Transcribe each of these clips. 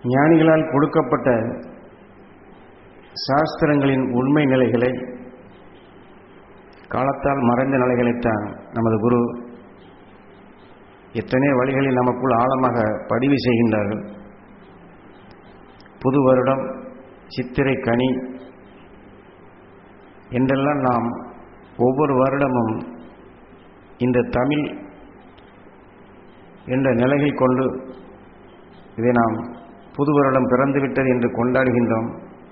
ஞானிகளால் கொடுக்கப்பட்ட சாஸ்திரங்களின் உண்மை நிலைகளை காலத்தால் மறைந்த நிலைகளைத்தான் நமது குரு எத்தனை வழிகளில் நமக்குள் ஆழமாக பதிவு செய்கின்றார்கள் புது வருடம் சித்திரை கனி என்றெல்லாம் நாம் ஒவ்வொரு வருடமும் இந்த தமிழ் என்ற நிலையில் கொண்டு இதை நாம் புது வருடம் பிறந்துவிட்டது என்று கொண்டாடுகின்றோம்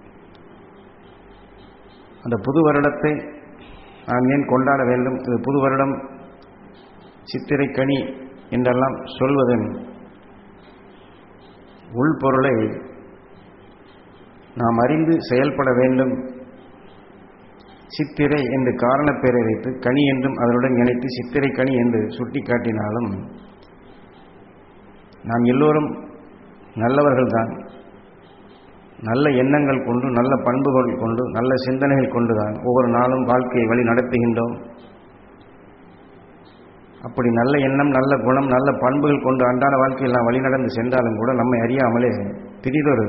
அந்த புது வருடத்தை நாம் ஏன் கொண்டாட வேண்டும் இது புது வருடம் சித்திரை கனி என்றெல்லாம் சொல்வதன் உள்பொருளை நாம் அறிந்து செயல்பட வேண்டும் சித்திரை என்று காரணப்பேரை வைத்து கனி என்றும் அதனுடன் இணைத்து சித்திரை கனி என்று சுட்டிக்காட்டினாலும் நாம் எல்லோரும் நல்லவர்கள்தான் நல்ல எண்ணங்கள் கொண்டு நல்ல பண்புகள் கொண்டு நல்ல சிந்தனைகள் கொண்டுதான் ஒவ்வொரு நாளும் வாழ்க்கையை வழி நடத்துகின்றோம் அப்படி நல்ல எண்ணம் நல்ல குணம் நல்ல பண்புகள் கொண்டு அன்றாட வாழ்க்கையில் நாம் வழிநடந்து சென்றாலும் கூட நம்மை அறியாமலே திடீரொரு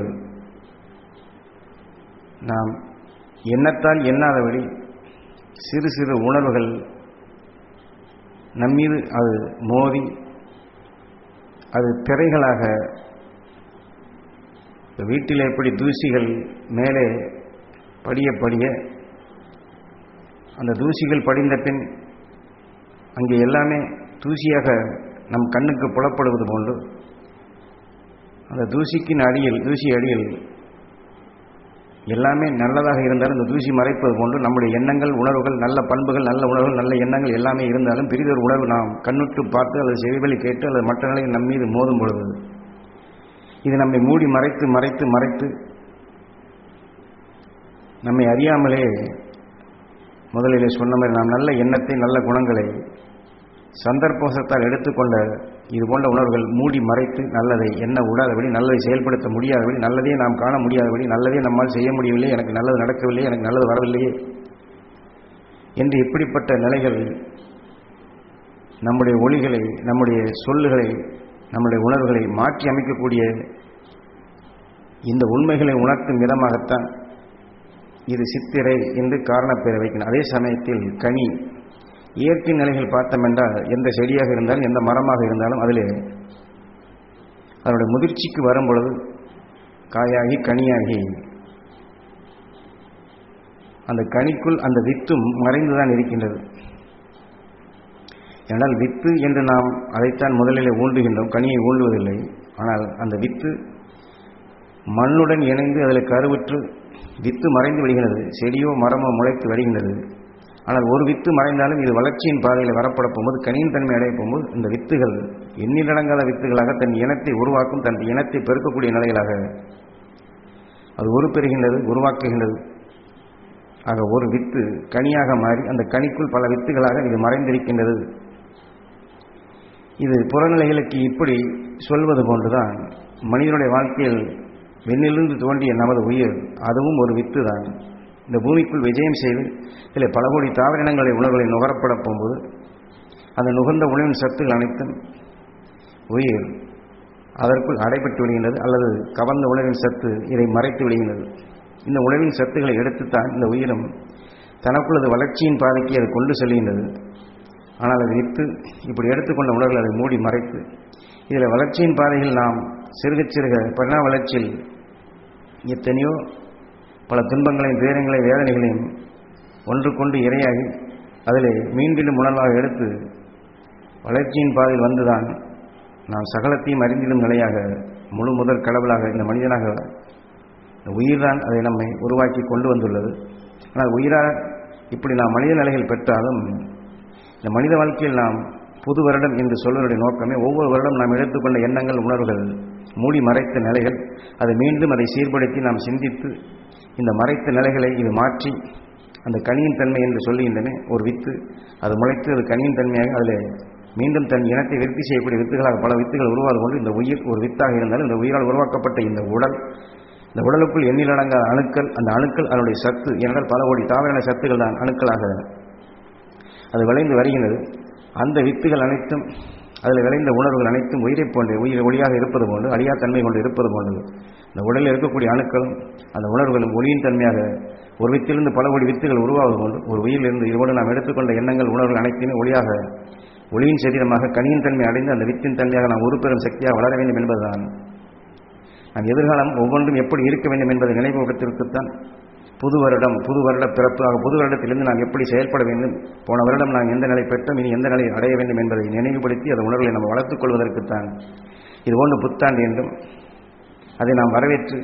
நாம் எண்ணத்தால் எண்ணாதபடி சிறு சிறு உணர்வுகள் நம்மீது அது மோதி அது திரைகளாக வீட்டில் எப்படி தூசிகள் மேலே படிய படிய அந்த தூசிகள் படிந்த பின் அங்கே எல்லாமே தூசியாக நம் கண்ணுக்கு புலப்படுவது போன்று அந்த தூசிக்கின் அடியில் தூசி அடியில் எல்லாமே நல்லதாக இருந்தாலும் இந்த தூசி மறைப்பது போன்று நம்முடைய எண்ணங்கள் உணர்வுகள் நல்ல பண்புகள் நல்ல உணர்வுகள் நல்ல எண்ணங்கள் எல்லாமே இருந்தாலும் பெரிதொரு உணர்வு நாம் கண்ணுட்டு பார்த்து அல்லது செவிவழி கேட்டு அல்லது மற்ற நிலையில் நம் மீது மோதும் பொழுது இது நம்மை மூடி மறைத்து மறைத்து மறைத்து நம்மை அறியாமலே முதலிலே சொன்ன மாதிரி நாம் நல்ல எண்ணத்தை நல்ல குணங்களை சந்தர்ப்போசத்தால் எடுத்துக்கொண்ட இது போன்ற உணர்வுகள் மூடி மறைத்து நல்லதை என்ன விடாதபடி நல்லதை செயல்படுத்த முடியாதபடி நல்லதே நாம் காண முடியாதபடி நல்லதே நம்மால் செய்ய முடியவில்லை எனக்கு நல்லது நடக்கவில்லை எனக்கு நல்லது வரவில்லையே என்று இப்படிப்பட்ட நிலைகள் நம்முடைய ஒளிகளை நம்முடைய சொல்லுகளை நம்முடைய உணர்வுகளை மாற்றி அமைக்கக்கூடிய இந்த உண்மைகளை உணர்த்தும் விதமாகத்தான் இது சித்திரை என்று காரணப்பேரை வைக்கணும் அதே சமயத்தில் கனி இயற்கை நிலைகள் பார்த்தோம் என்றால் எந்த செடியாக இருந்தாலும் எந்த மரமாக இருந்தாலும் அதில் அதனுடைய முதிர்ச்சிக்கு வரும் பொழுது காயாகி கனியாகி அந்த கனிக்குள் அந்த வித்தும் மறைந்துதான் இருக்கின்றது ஏனால் வித்து என்று நாம் அதைத்தான் முதலிலே ஊன்றுகின்றோம் கனியை ஊன்றுவதில்லை ஆனால் அந்த வித்து மண்ணுடன் இணைந்து அதில் கருவுற்று வித்து மறைந்து விடுகிறது செடியோ மரமோ முளைத்து வருகின்றது ஆனால் ஒரு வித்து மறைந்தாலும் இது வளர்ச்சியின் பாதையில் வரப்பட போகும்போது கனியின் தன்மை அடைய போகும்போது இந்த வித்துகள் எண்ணிலடங்காத வித்துகளாக தன் இனத்தை உருவாக்கும் தன் இனத்தை பெருக்கக்கூடிய நிலைகளாக அது உருப்பெறுகின்றது உருவாக்குகின்றது ஆக ஒரு வித்து கனியாக மாறி அந்த கனிக்குள் பல வித்துகளாக இது மறைந்திருக்கின்றது இது புறநிலைகளுக்கு இப்படி சொல்வது போன்றுதான் மனிதனுடைய வாழ்க்கையில் விண்ணிலிருந்து தோன்றிய நமது உயிர் அதுவும் ஒரு வித்து தான் இந்த பூமிக்குள் விஜயம் செய்து இதில் பல கோடி தாவரினங்களை உணர்வுகளை நுகரப்பட போகும்போது அந்த நுகர்ந்த உணவின் சத்துகள் அனைத்தும் உயிர் அதற்குள் அடைபட்டு விடுகின்றது அல்லது கவர்ந்த உணவின் சத்து இதை மறைத்து விடுகின்றது இந்த உணவின் சத்துக்களை எடுத்துத்தான் இந்த உயிரும் தனக்குள்ளது வளர்ச்சியின் பாதைக்கு அது கொண்டு செல்கின்றது ஆனால் அது வித்து இப்படி எடுத்துக்கொண்ட உணர்வுகள் அதை மூடி மறைத்து இதில் வளர்ச்சியின் பாதையில் நாம் சிறுக சிறுக பரிணாம வளர்ச்சியில் எத்தனையோ பல துன்பங்களையும் துயரங்களையும் வேதனைகளையும் ஒன்று கொண்டு இரையாகி அதில் மீண்டும் உணர்வாக எடுத்து வளர்ச்சியின் பாதையில் வந்துதான் நாம் சகலத்தையும் அறிந்திடும் நிலையாக முழு முதல் கடவுளாக இந்த மனிதனாக இந்த உயிர்தான் அதை நம்மை உருவாக்கி கொண்டு வந்துள்ளது ஆனால் உயிராக இப்படி நாம் மனித நிலைகள் பெற்றாலும் இந்த மனித வாழ்க்கையில் நாம் புது வருடம் என்று சொல்வதனுடைய நோக்கமே ஒவ்வொரு வருடம் நாம் எடுத்துக்கொண்ட எண்ணங்கள் உணர்வுகள் மூடி மறைத்த நிலைகள் அதை மீண்டும் அதை சீர்படுத்தி நாம் சிந்தித்து இந்த மறைத்த நிலைகளை இது மாற்றி அந்த கனியின் தன்மை என்று சொல்லுகின்றன ஒரு வித்து அது முளைத்து அது கனியின் தன்மையாக அதில் மீண்டும் தன் இனத்தை விருத்தி செய்யக்கூடிய வித்துகளாக பல வித்துகள் உருவாது கொண்டு இந்த உயிர் ஒரு வித்தாக இருந்தாலும் இந்த உயிரால் உருவாக்கப்பட்ட இந்த உடல் இந்த உடலுக்குள் எண்ணிலடங்காத அணுக்கள் அந்த அணுக்கள் அதனுடைய சத்து ஏனென்றால் பல கோடி தாவர சத்துக்கள் தான் அணுக்களாக அது விளைந்து வருகின்றது அந்த வித்துகள் அனைத்தும் அதில் விளைந்த உணர்வுகள் அனைத்தும் உயிரை போன்று உயிர் ஒளியாக இருப்பது போன்று அழியா தன்மை கொண்டு இருப்பது போன்றது இந்த உடலில் இருக்கக்கூடிய அணுக்களும் அந்த உணர்வுகளும் ஒளியின் தன்மையாக ஒரு வித்திலிருந்து பல கோடி வித்துகள் உருவாவது கொண்டு ஒரு உயிரிலிருந்து இதோடு நாம் எடுத்துக்கொண்ட எண்ணங்கள் உணர்வுகள் அனைத்தையுமே ஒளியாக ஒளியின் சரீரமாக கனியின் தன்மை அடைந்து அந்த வித்தின் தன்மையாக நாம் உருப்பெறும் சக்தியாக வளர வேண்டும் என்பதுதான் நாம் எதிர்காலம் ஒவ்வொன்றும் எப்படி இருக்க வேண்டும் என்பதை நினைவுபடுத்திருக்கத்தான் புது வருடம் புது வருட பிறப்பாக புது வருடத்திலிருந்து நாம் எப்படி செயல்பட வேண்டும் போன வருடம் நாம் எந்த நிலை பெற்றோம் இனி எந்த நிலை அடைய வேண்டும் என்பதை நினைவுபடுத்தி அந்த உணர்வுகளை நம்ம வளர்த்துக் கொள்வதற்குத்தான் இது போன்று புத்தாண்டு என்றும் அதை நாம் வரவேற்று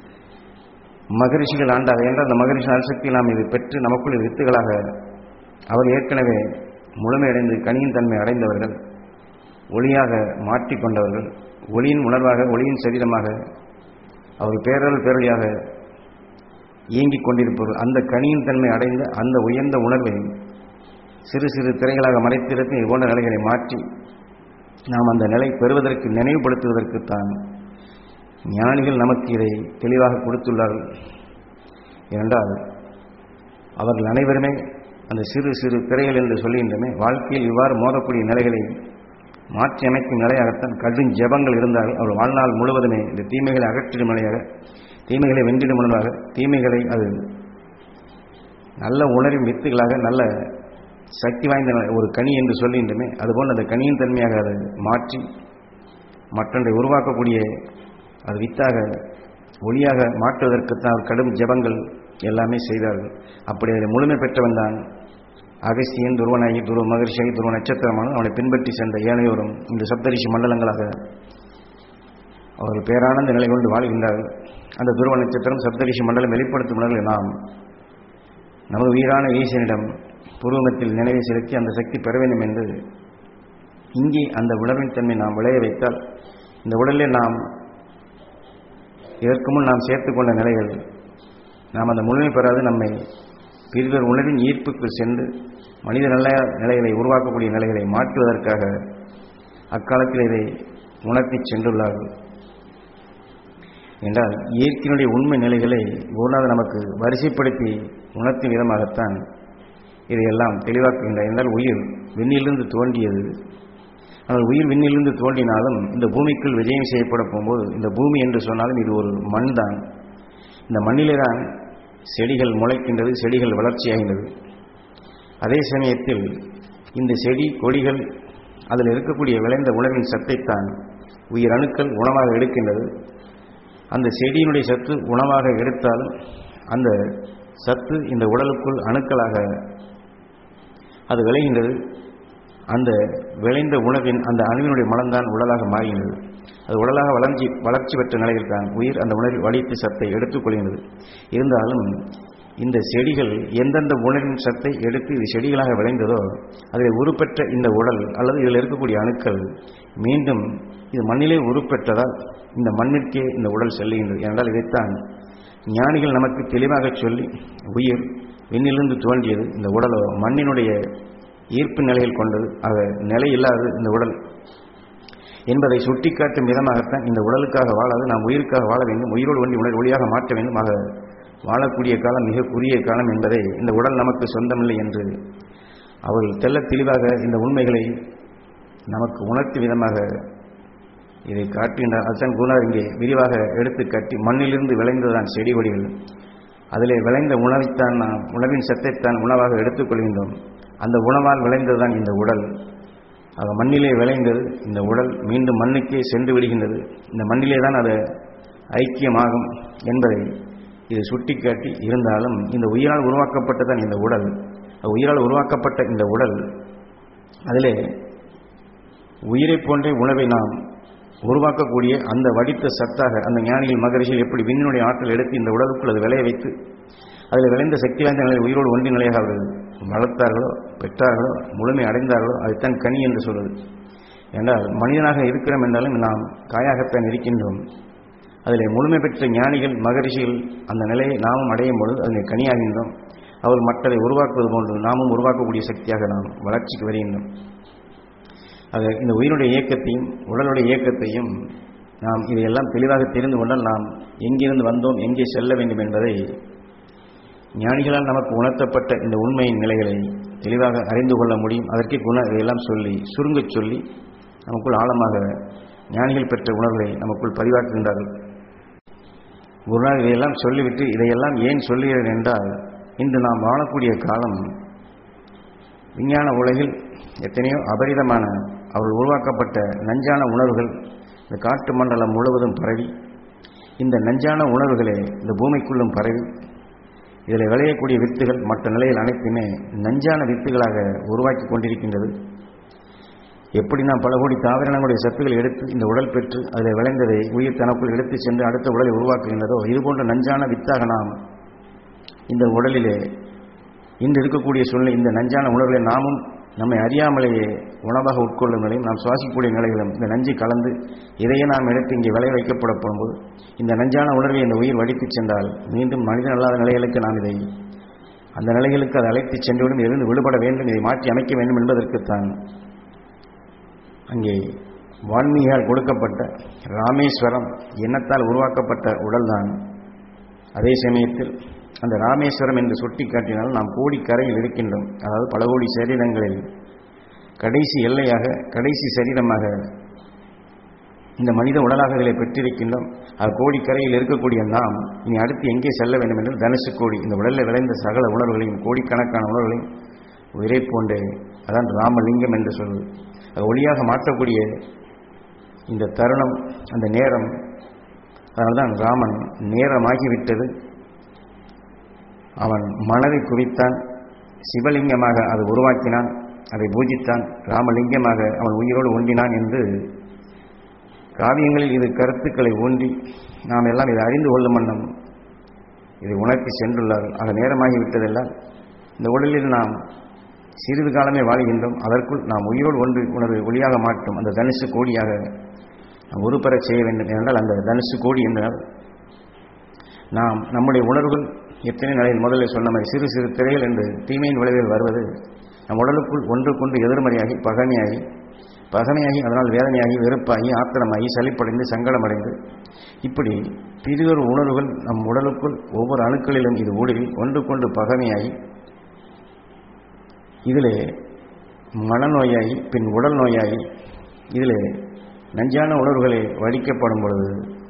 மகரிஷிகள் ஆண்டாக என்றால் அந்த மகரிஷி அல்சக்தியை நாம் இது பெற்று நமக்குள் இது வித்துகளாக அவர் ஏற்கனவே முழுமையடைந்து கனியின் தன்மை அடைந்தவர்கள் ஒளியாக மாற்றிக்கொண்டவர்கள் ஒளியின் உணர்வாக ஒளியின் சரீரமாக அவர் பேரல் பேரொழியாக இயங்கிக் கொண்டிருப்பவர்கள் அந்த கனியின் தன்மை அடைந்த அந்த உயர்ந்த உணர்வை சிறு சிறு திரைகளாக மறைத்திருக்கும் இது போன்ற நிலைகளை மாற்றி நாம் அந்த நிலை பெறுவதற்கு நினைவுபடுத்துவதற்குத்தான் ஞானிகள் நமக்கு இதை தெளிவாக கொடுத்துள்ளார்கள் ஏனென்றால் அவர்கள் அனைவருமே அந்த சிறு சிறு திரைகள் என்று சொல்லுகின்றமே வாழ்க்கையில் இவ்வாறு மோதக்கூடிய நிலைகளை மாற்றி அமைக்கும் நிலையாகத்தான் கடும் ஜபங்கள் இருந்தால் அவர் வாழ்நாள் முழுவதுமே இந்த தீமைகளை அகற்றிடும் நிலையாக தீமைகளை வென்றிடும் முன்பாக தீமைகளை அது நல்ல உணர்வின் வித்துகளாக நல்ல சக்தி வாய்ந்த ஒரு கனி என்று சொல்லுகின்றமே அதுபோல் அந்த கனியின் தன்மையாக அதை மாற்றி மற்றொன்றை உருவாக்கக்கூடிய அது வித்தாக ஒளியாக மாற்றுவதற்குத்தான் கடும் ஜபங்கள் எல்லாமே செய்தார்கள் அப்படி அதை முழுமை பெற்றவன் தான் அகசியன் துருவனாகி துருவ மகர்ஷியாகி துருவ நட்சத்திரமான அவனை பின்பற்றி சென்ற ஏனையோரும் இந்த சப்தரிஷி மண்டலங்களாக அவர்கள் பேரானந்த நிலை கொண்டு வாழ்கின்றார்கள் அந்த துருவ நட்சத்திரம் சப்தரிஷி மண்டலம் வெளிப்படுத்தும் உணர்வை நாம் நமது உயிரான ஈசனிடம் பூர்வமத்தில் நினைவை செலுத்தி அந்த சக்தி பெற வேண்டும் என்று இங்கே அந்த உணர்வின் தன்மை நாம் விளைய வைத்தால் இந்த உடலில் நாம் இதற்கு முன் நாம் சேர்த்துக்கொண்ட நிலைகள் நாம் அந்த முழுமை பெறாது நம்மை பிரிதர் உணர்வின் ஈர்ப்புக்கு சென்று மனித நல்ல நிலைகளை உருவாக்கக்கூடிய நிலைகளை மாற்றுவதற்காக அக்காலத்தில் இதை உணர்த்தி சென்றுள்ளார்கள் என்றால் இயற்கையினுடைய உண்மை நிலைகளை ஒருநாள் நமக்கு வரிசைப்படுத்தி உணர்த்தும் விதமாகத்தான் இதையெல்லாம் தெளிவாக்குகின்ற என்றால் உயிர் விண்ணிலிருந்து தோன்றியது ஆனால் உயிர் விண்ணிலிருந்து தோன்றினாலும் இந்த பூமிக்குள் விஜயம் செய்யப்பட போகும்போது இந்த பூமி என்று சொன்னாலும் இது ஒரு மண் தான் இந்த மண்ணிலே தான் செடிகள் முளைக்கின்றது செடிகள் வளர்ச்சியாகின்றது அதே சமயத்தில் இந்த செடி கொடிகள் அதில் இருக்கக்கூடிய விளைந்த உணவின் சத்தைத்தான் உயிர் அணுக்கள் உணவாக எடுக்கின்றது அந்த செடியினுடைய சத்து உணவாக எடுத்தாலும் அந்த சத்து இந்த உடலுக்குள் அணுக்களாக அது விளைகின்றது அந்த விளைந்த உணவின் அந்த அணுவினுடைய மலம்தான் உடலாக மாறுகின்றது அது உடலாக வளர்ச்சி வளர்ச்சி பெற்ற நிலையில் தான் உயிர் அந்த உணவில் வடித்து சத்தை எடுத்துக்கொள்கின்றது இருந்தாலும் இந்த செடிகள் எந்தெந்த உணவின் சத்தை எடுத்து இது செடிகளாக விளைந்ததோ அதில் உருப்பெற்ற இந்த உடல் அல்லது இதில் இருக்கக்கூடிய அணுக்கள் மீண்டும் இது மண்ணிலே உருப்பெற்றதால் இந்த மண்ணிற்கே இந்த உடல் செல்லுகின்றது என்றால் இதைத்தான் ஞானிகள் நமக்கு தெளிவாக சொல்லி உயிர் விண்ணிலிருந்து தோன்றியது இந்த உடலோ மண்ணினுடைய ஈர்ப்பு நிலையில் கொண்டது ஆக நிலை இல்லாதது இந்த உடல் என்பதை சுட்டிக்காட்டும் விதமாகத்தான் இந்த உடலுக்காக வாழாது நாம் உயிருக்காக வாழ வேண்டும் உயிரோடு ஒன்றி உணர் ஒளியாக மாற்ற வேண்டும் ஆக வாழக்கூடிய காலம் மிக குறுகிய காலம் என்பதை இந்த உடல் நமக்கு சொந்தமில்லை என்று அவர்கள் தெல்ல தெளிவாக இந்த உண்மைகளை நமக்கு உணர்த்தும் விதமாக இதை காட்டுகின்றார் அதுதான் குருநாதர் இங்கே விரிவாக எடுத்து கட்டி மண்ணிலிருந்து விளைந்ததுதான் செடி கொடிகள் அதிலே விளைந்த உணவைத்தான் நாம் உணவின் சத்தைத்தான் உணவாக எடுத்துக்கொள்கின்றோம் அந்த உணவால் விளைந்ததுதான் இந்த உடல் ஆக மண்ணிலே விளைந்தது இந்த உடல் மீண்டும் மண்ணுக்கே சென்று விடுகின்றது இந்த மண்ணிலே தான் அது ஐக்கியமாகும் என்பதை இது சுட்டிக்காட்டி இருந்தாலும் இந்த உயிரால் உருவாக்கப்பட்டதான் இந்த உடல் உயிரால் உருவாக்கப்பட்ட இந்த உடல் அதிலே உயிரை போன்றே உணவை நாம் உருவாக்கக்கூடிய அந்த வடித்த சத்தாக அந்த ஞானிகள் மகரிஷிகள் எப்படி விண்ணினுடைய ஆற்றல் எடுத்து இந்த உடலுக்குள் அது விளைய வைத்து அதில் விளைந்த சக்தி வாய்ந்த நிலை உயிரோடு ஒன்றி நிலையாக அவர்கள் வளர்த்தார்களோ பெற்றார்களோ முழுமை அடைந்தார்களோ அதுதான் கனி என்று சொல்வது என்றால் மனிதனாக இருக்கிறோம் என்றாலும் நாம் காயாகத்தான் இருக்கின்றோம் அதில் முழுமை பெற்ற ஞானிகள் மகரிஷிகள் அந்த நிலையை நாமும் அடையும் பொழுது அதில் கனியாகின்றோம் அவர் மக்களை உருவாக்குவது போன்று நாமும் உருவாக்கக்கூடிய சக்தியாக நாம் வளர்ச்சிக்கு வருகின்றோம் ஆக இந்த உயிரினுடைய இயக்கத்தையும் உடலுடைய இயக்கத்தையும் நாம் இதையெல்லாம் தெளிவாக தெரிந்து கொண்டால் நாம் எங்கிருந்து வந்தோம் எங்கே செல்ல வேண்டும் என்பதை ஞானிகளால் நமக்கு உணர்த்தப்பட்ட இந்த உண்மையின் நிலைகளை தெளிவாக அறிந்து கொள்ள முடியும் அதற்கு குண இதையெல்லாம் சொல்லி சுருங்கச் சொல்லி நமக்குள் ஆழமாக ஞானிகள் பெற்ற உணர்வை நமக்குள் பதிவாக்குகின்றார்கள் ஒரு நாள் இதையெல்லாம் சொல்லிவிட்டு இதையெல்லாம் ஏன் சொல்லுகிறேன் என்றால் இன்று நாம் வாழக்கூடிய காலம் விஞ்ஞான உலகில் எத்தனையோ அபரிதமான அவர்கள் உருவாக்கப்பட்ட நஞ்சான உணர்வுகள் இந்த காட்டு மண்டலம் முழுவதும் பரவி இந்த நஞ்சான உணர்வுகளே இந்த பூமிக்குள்ளும் பரவி இதில் விளையக்கூடிய வித்துகள் மற்ற நிலையில் அனைத்துமே நஞ்சான வித்துகளாக உருவாக்கி கொண்டிருக்கின்றது எப்படி நாம் பல கோடி தாவரங்களுடைய சத்துக்களை எடுத்து இந்த உடல் பெற்று அதில் விளைந்ததை உயிர் தனக்குள் எடுத்து சென்று அடுத்த உடலை உருவாக்குகின்றதோ இதுபோன்ற நஞ்சான வித்தாக நாம் இந்த உடலிலே இன்று இருக்கக்கூடிய சூழ்நிலை இந்த நஞ்சான உணர்வுகளை நாமும் நம்மை அறியாமலேயே உணவாக உட்கொள்ளும் நிலையும் நாம் சுவாசிக்கக்கூடிய நிலைகளும் இந்த நஞ்சு கலந்து இதையே நாம் எடுத்து இங்கே விளை வைக்கப்பட போகும்போது இந்த நஞ்சான உணர்வை இந்த உயிர் வடித்துச் சென்றால் மீண்டும் மனிதன் அல்லாத நிலைகளுக்கு நாம் இதை அந்த நிலைகளுக்கு அதை அழைத்துச் சென்றுவிடும் இருந்து விடுபட வேண்டும் இதை மாற்றி அமைக்க வேண்டும் என்பதற்குத்தான் அங்கே வால்மீகியால் கொடுக்கப்பட்ட ராமேஸ்வரம் எண்ணத்தால் உருவாக்கப்பட்ட உடல்தான் அதே சமயத்தில் அந்த ராமேஸ்வரம் என்று சுட்டி காட்டினால் நாம் கோடி கரையில் இருக்கின்றோம் அதாவது பல கோடி சரீரங்களில் கடைசி எல்லையாக கடைசி சரீரமாக இந்த மனித உடலாக இதில் பெற்றிருக்கின்றோம் அது கோடிக்கரையில் இருக்கக்கூடிய நாம் இனி அடுத்து எங்கே செல்ல வேண்டும் என்று தனுசு கோடி இந்த உடலில் விளைந்த சகல உணர்வுகளையும் கோடிக்கணக்கான உணர்வுகளையும் உயிரை போன்றே அதான் ராமலிங்கம் என்று சொல்வது அது ஒளியாக மாற்றக்கூடிய இந்த தருணம் அந்த நேரம் அதனால்தான் ராமன் நேரமாகிவிட்டது அவன் மனதை குவித்தான் சிவலிங்கமாக அதை உருவாக்கினான் அதை பூஜித்தான் ராமலிங்கமாக அவன் உயிரோடு ஒன்றினான் என்று காவியங்களில் இது கருத்துக்களை ஊன்றி நாம் எல்லாம் இதை அறிந்து கொள்ளும் வண்ணம் இதை உணர்த்தி சென்றுள்ளார்கள் ஆக நேரமாகிவிட்டதெல்லாம் இந்த உடலில் நாம் சிறிது காலமே வாழ்கின்றோம் அதற்குள் நாம் உயிரோடு ஒன்று உணர்வு ஒளியாக மாற்றும் அந்த தனுசு கோடியாக நாம் உருப்பெறச் செய்ய வேண்டும் என்றால் அந்த தனுசு கோடி என்றால் நாம் நம்முடைய உணர்வுகள் எத்தனை நிலையில் முதலில் சொன்ன மாதிரி சிறு சிறு திரைகள் என்று தீமையின் விளைவில் வருவது நம் உடலுக்குள் ஒன்றுக்கொண்டு எதிர்மறையாகி பகமையாகி பகமையாகி அதனால் வேதனையாகி வெறுப்பாகி ஆத்திரமாகி சலிப்படைந்து சங்கடமடைந்து இப்படி பிரிதொரு உணர்வுகள் நம் உடலுக்குள் ஒவ்வொரு அணுக்களிலும் இது ஊடுருவி ஒன்றுக்கொண்டு பகமையாகி இதிலே மனநோயாகி பின் உடல் நோயாகி இதிலே நஞ்சான உணர்வுகளை வடிக்கப்படும் பொழுது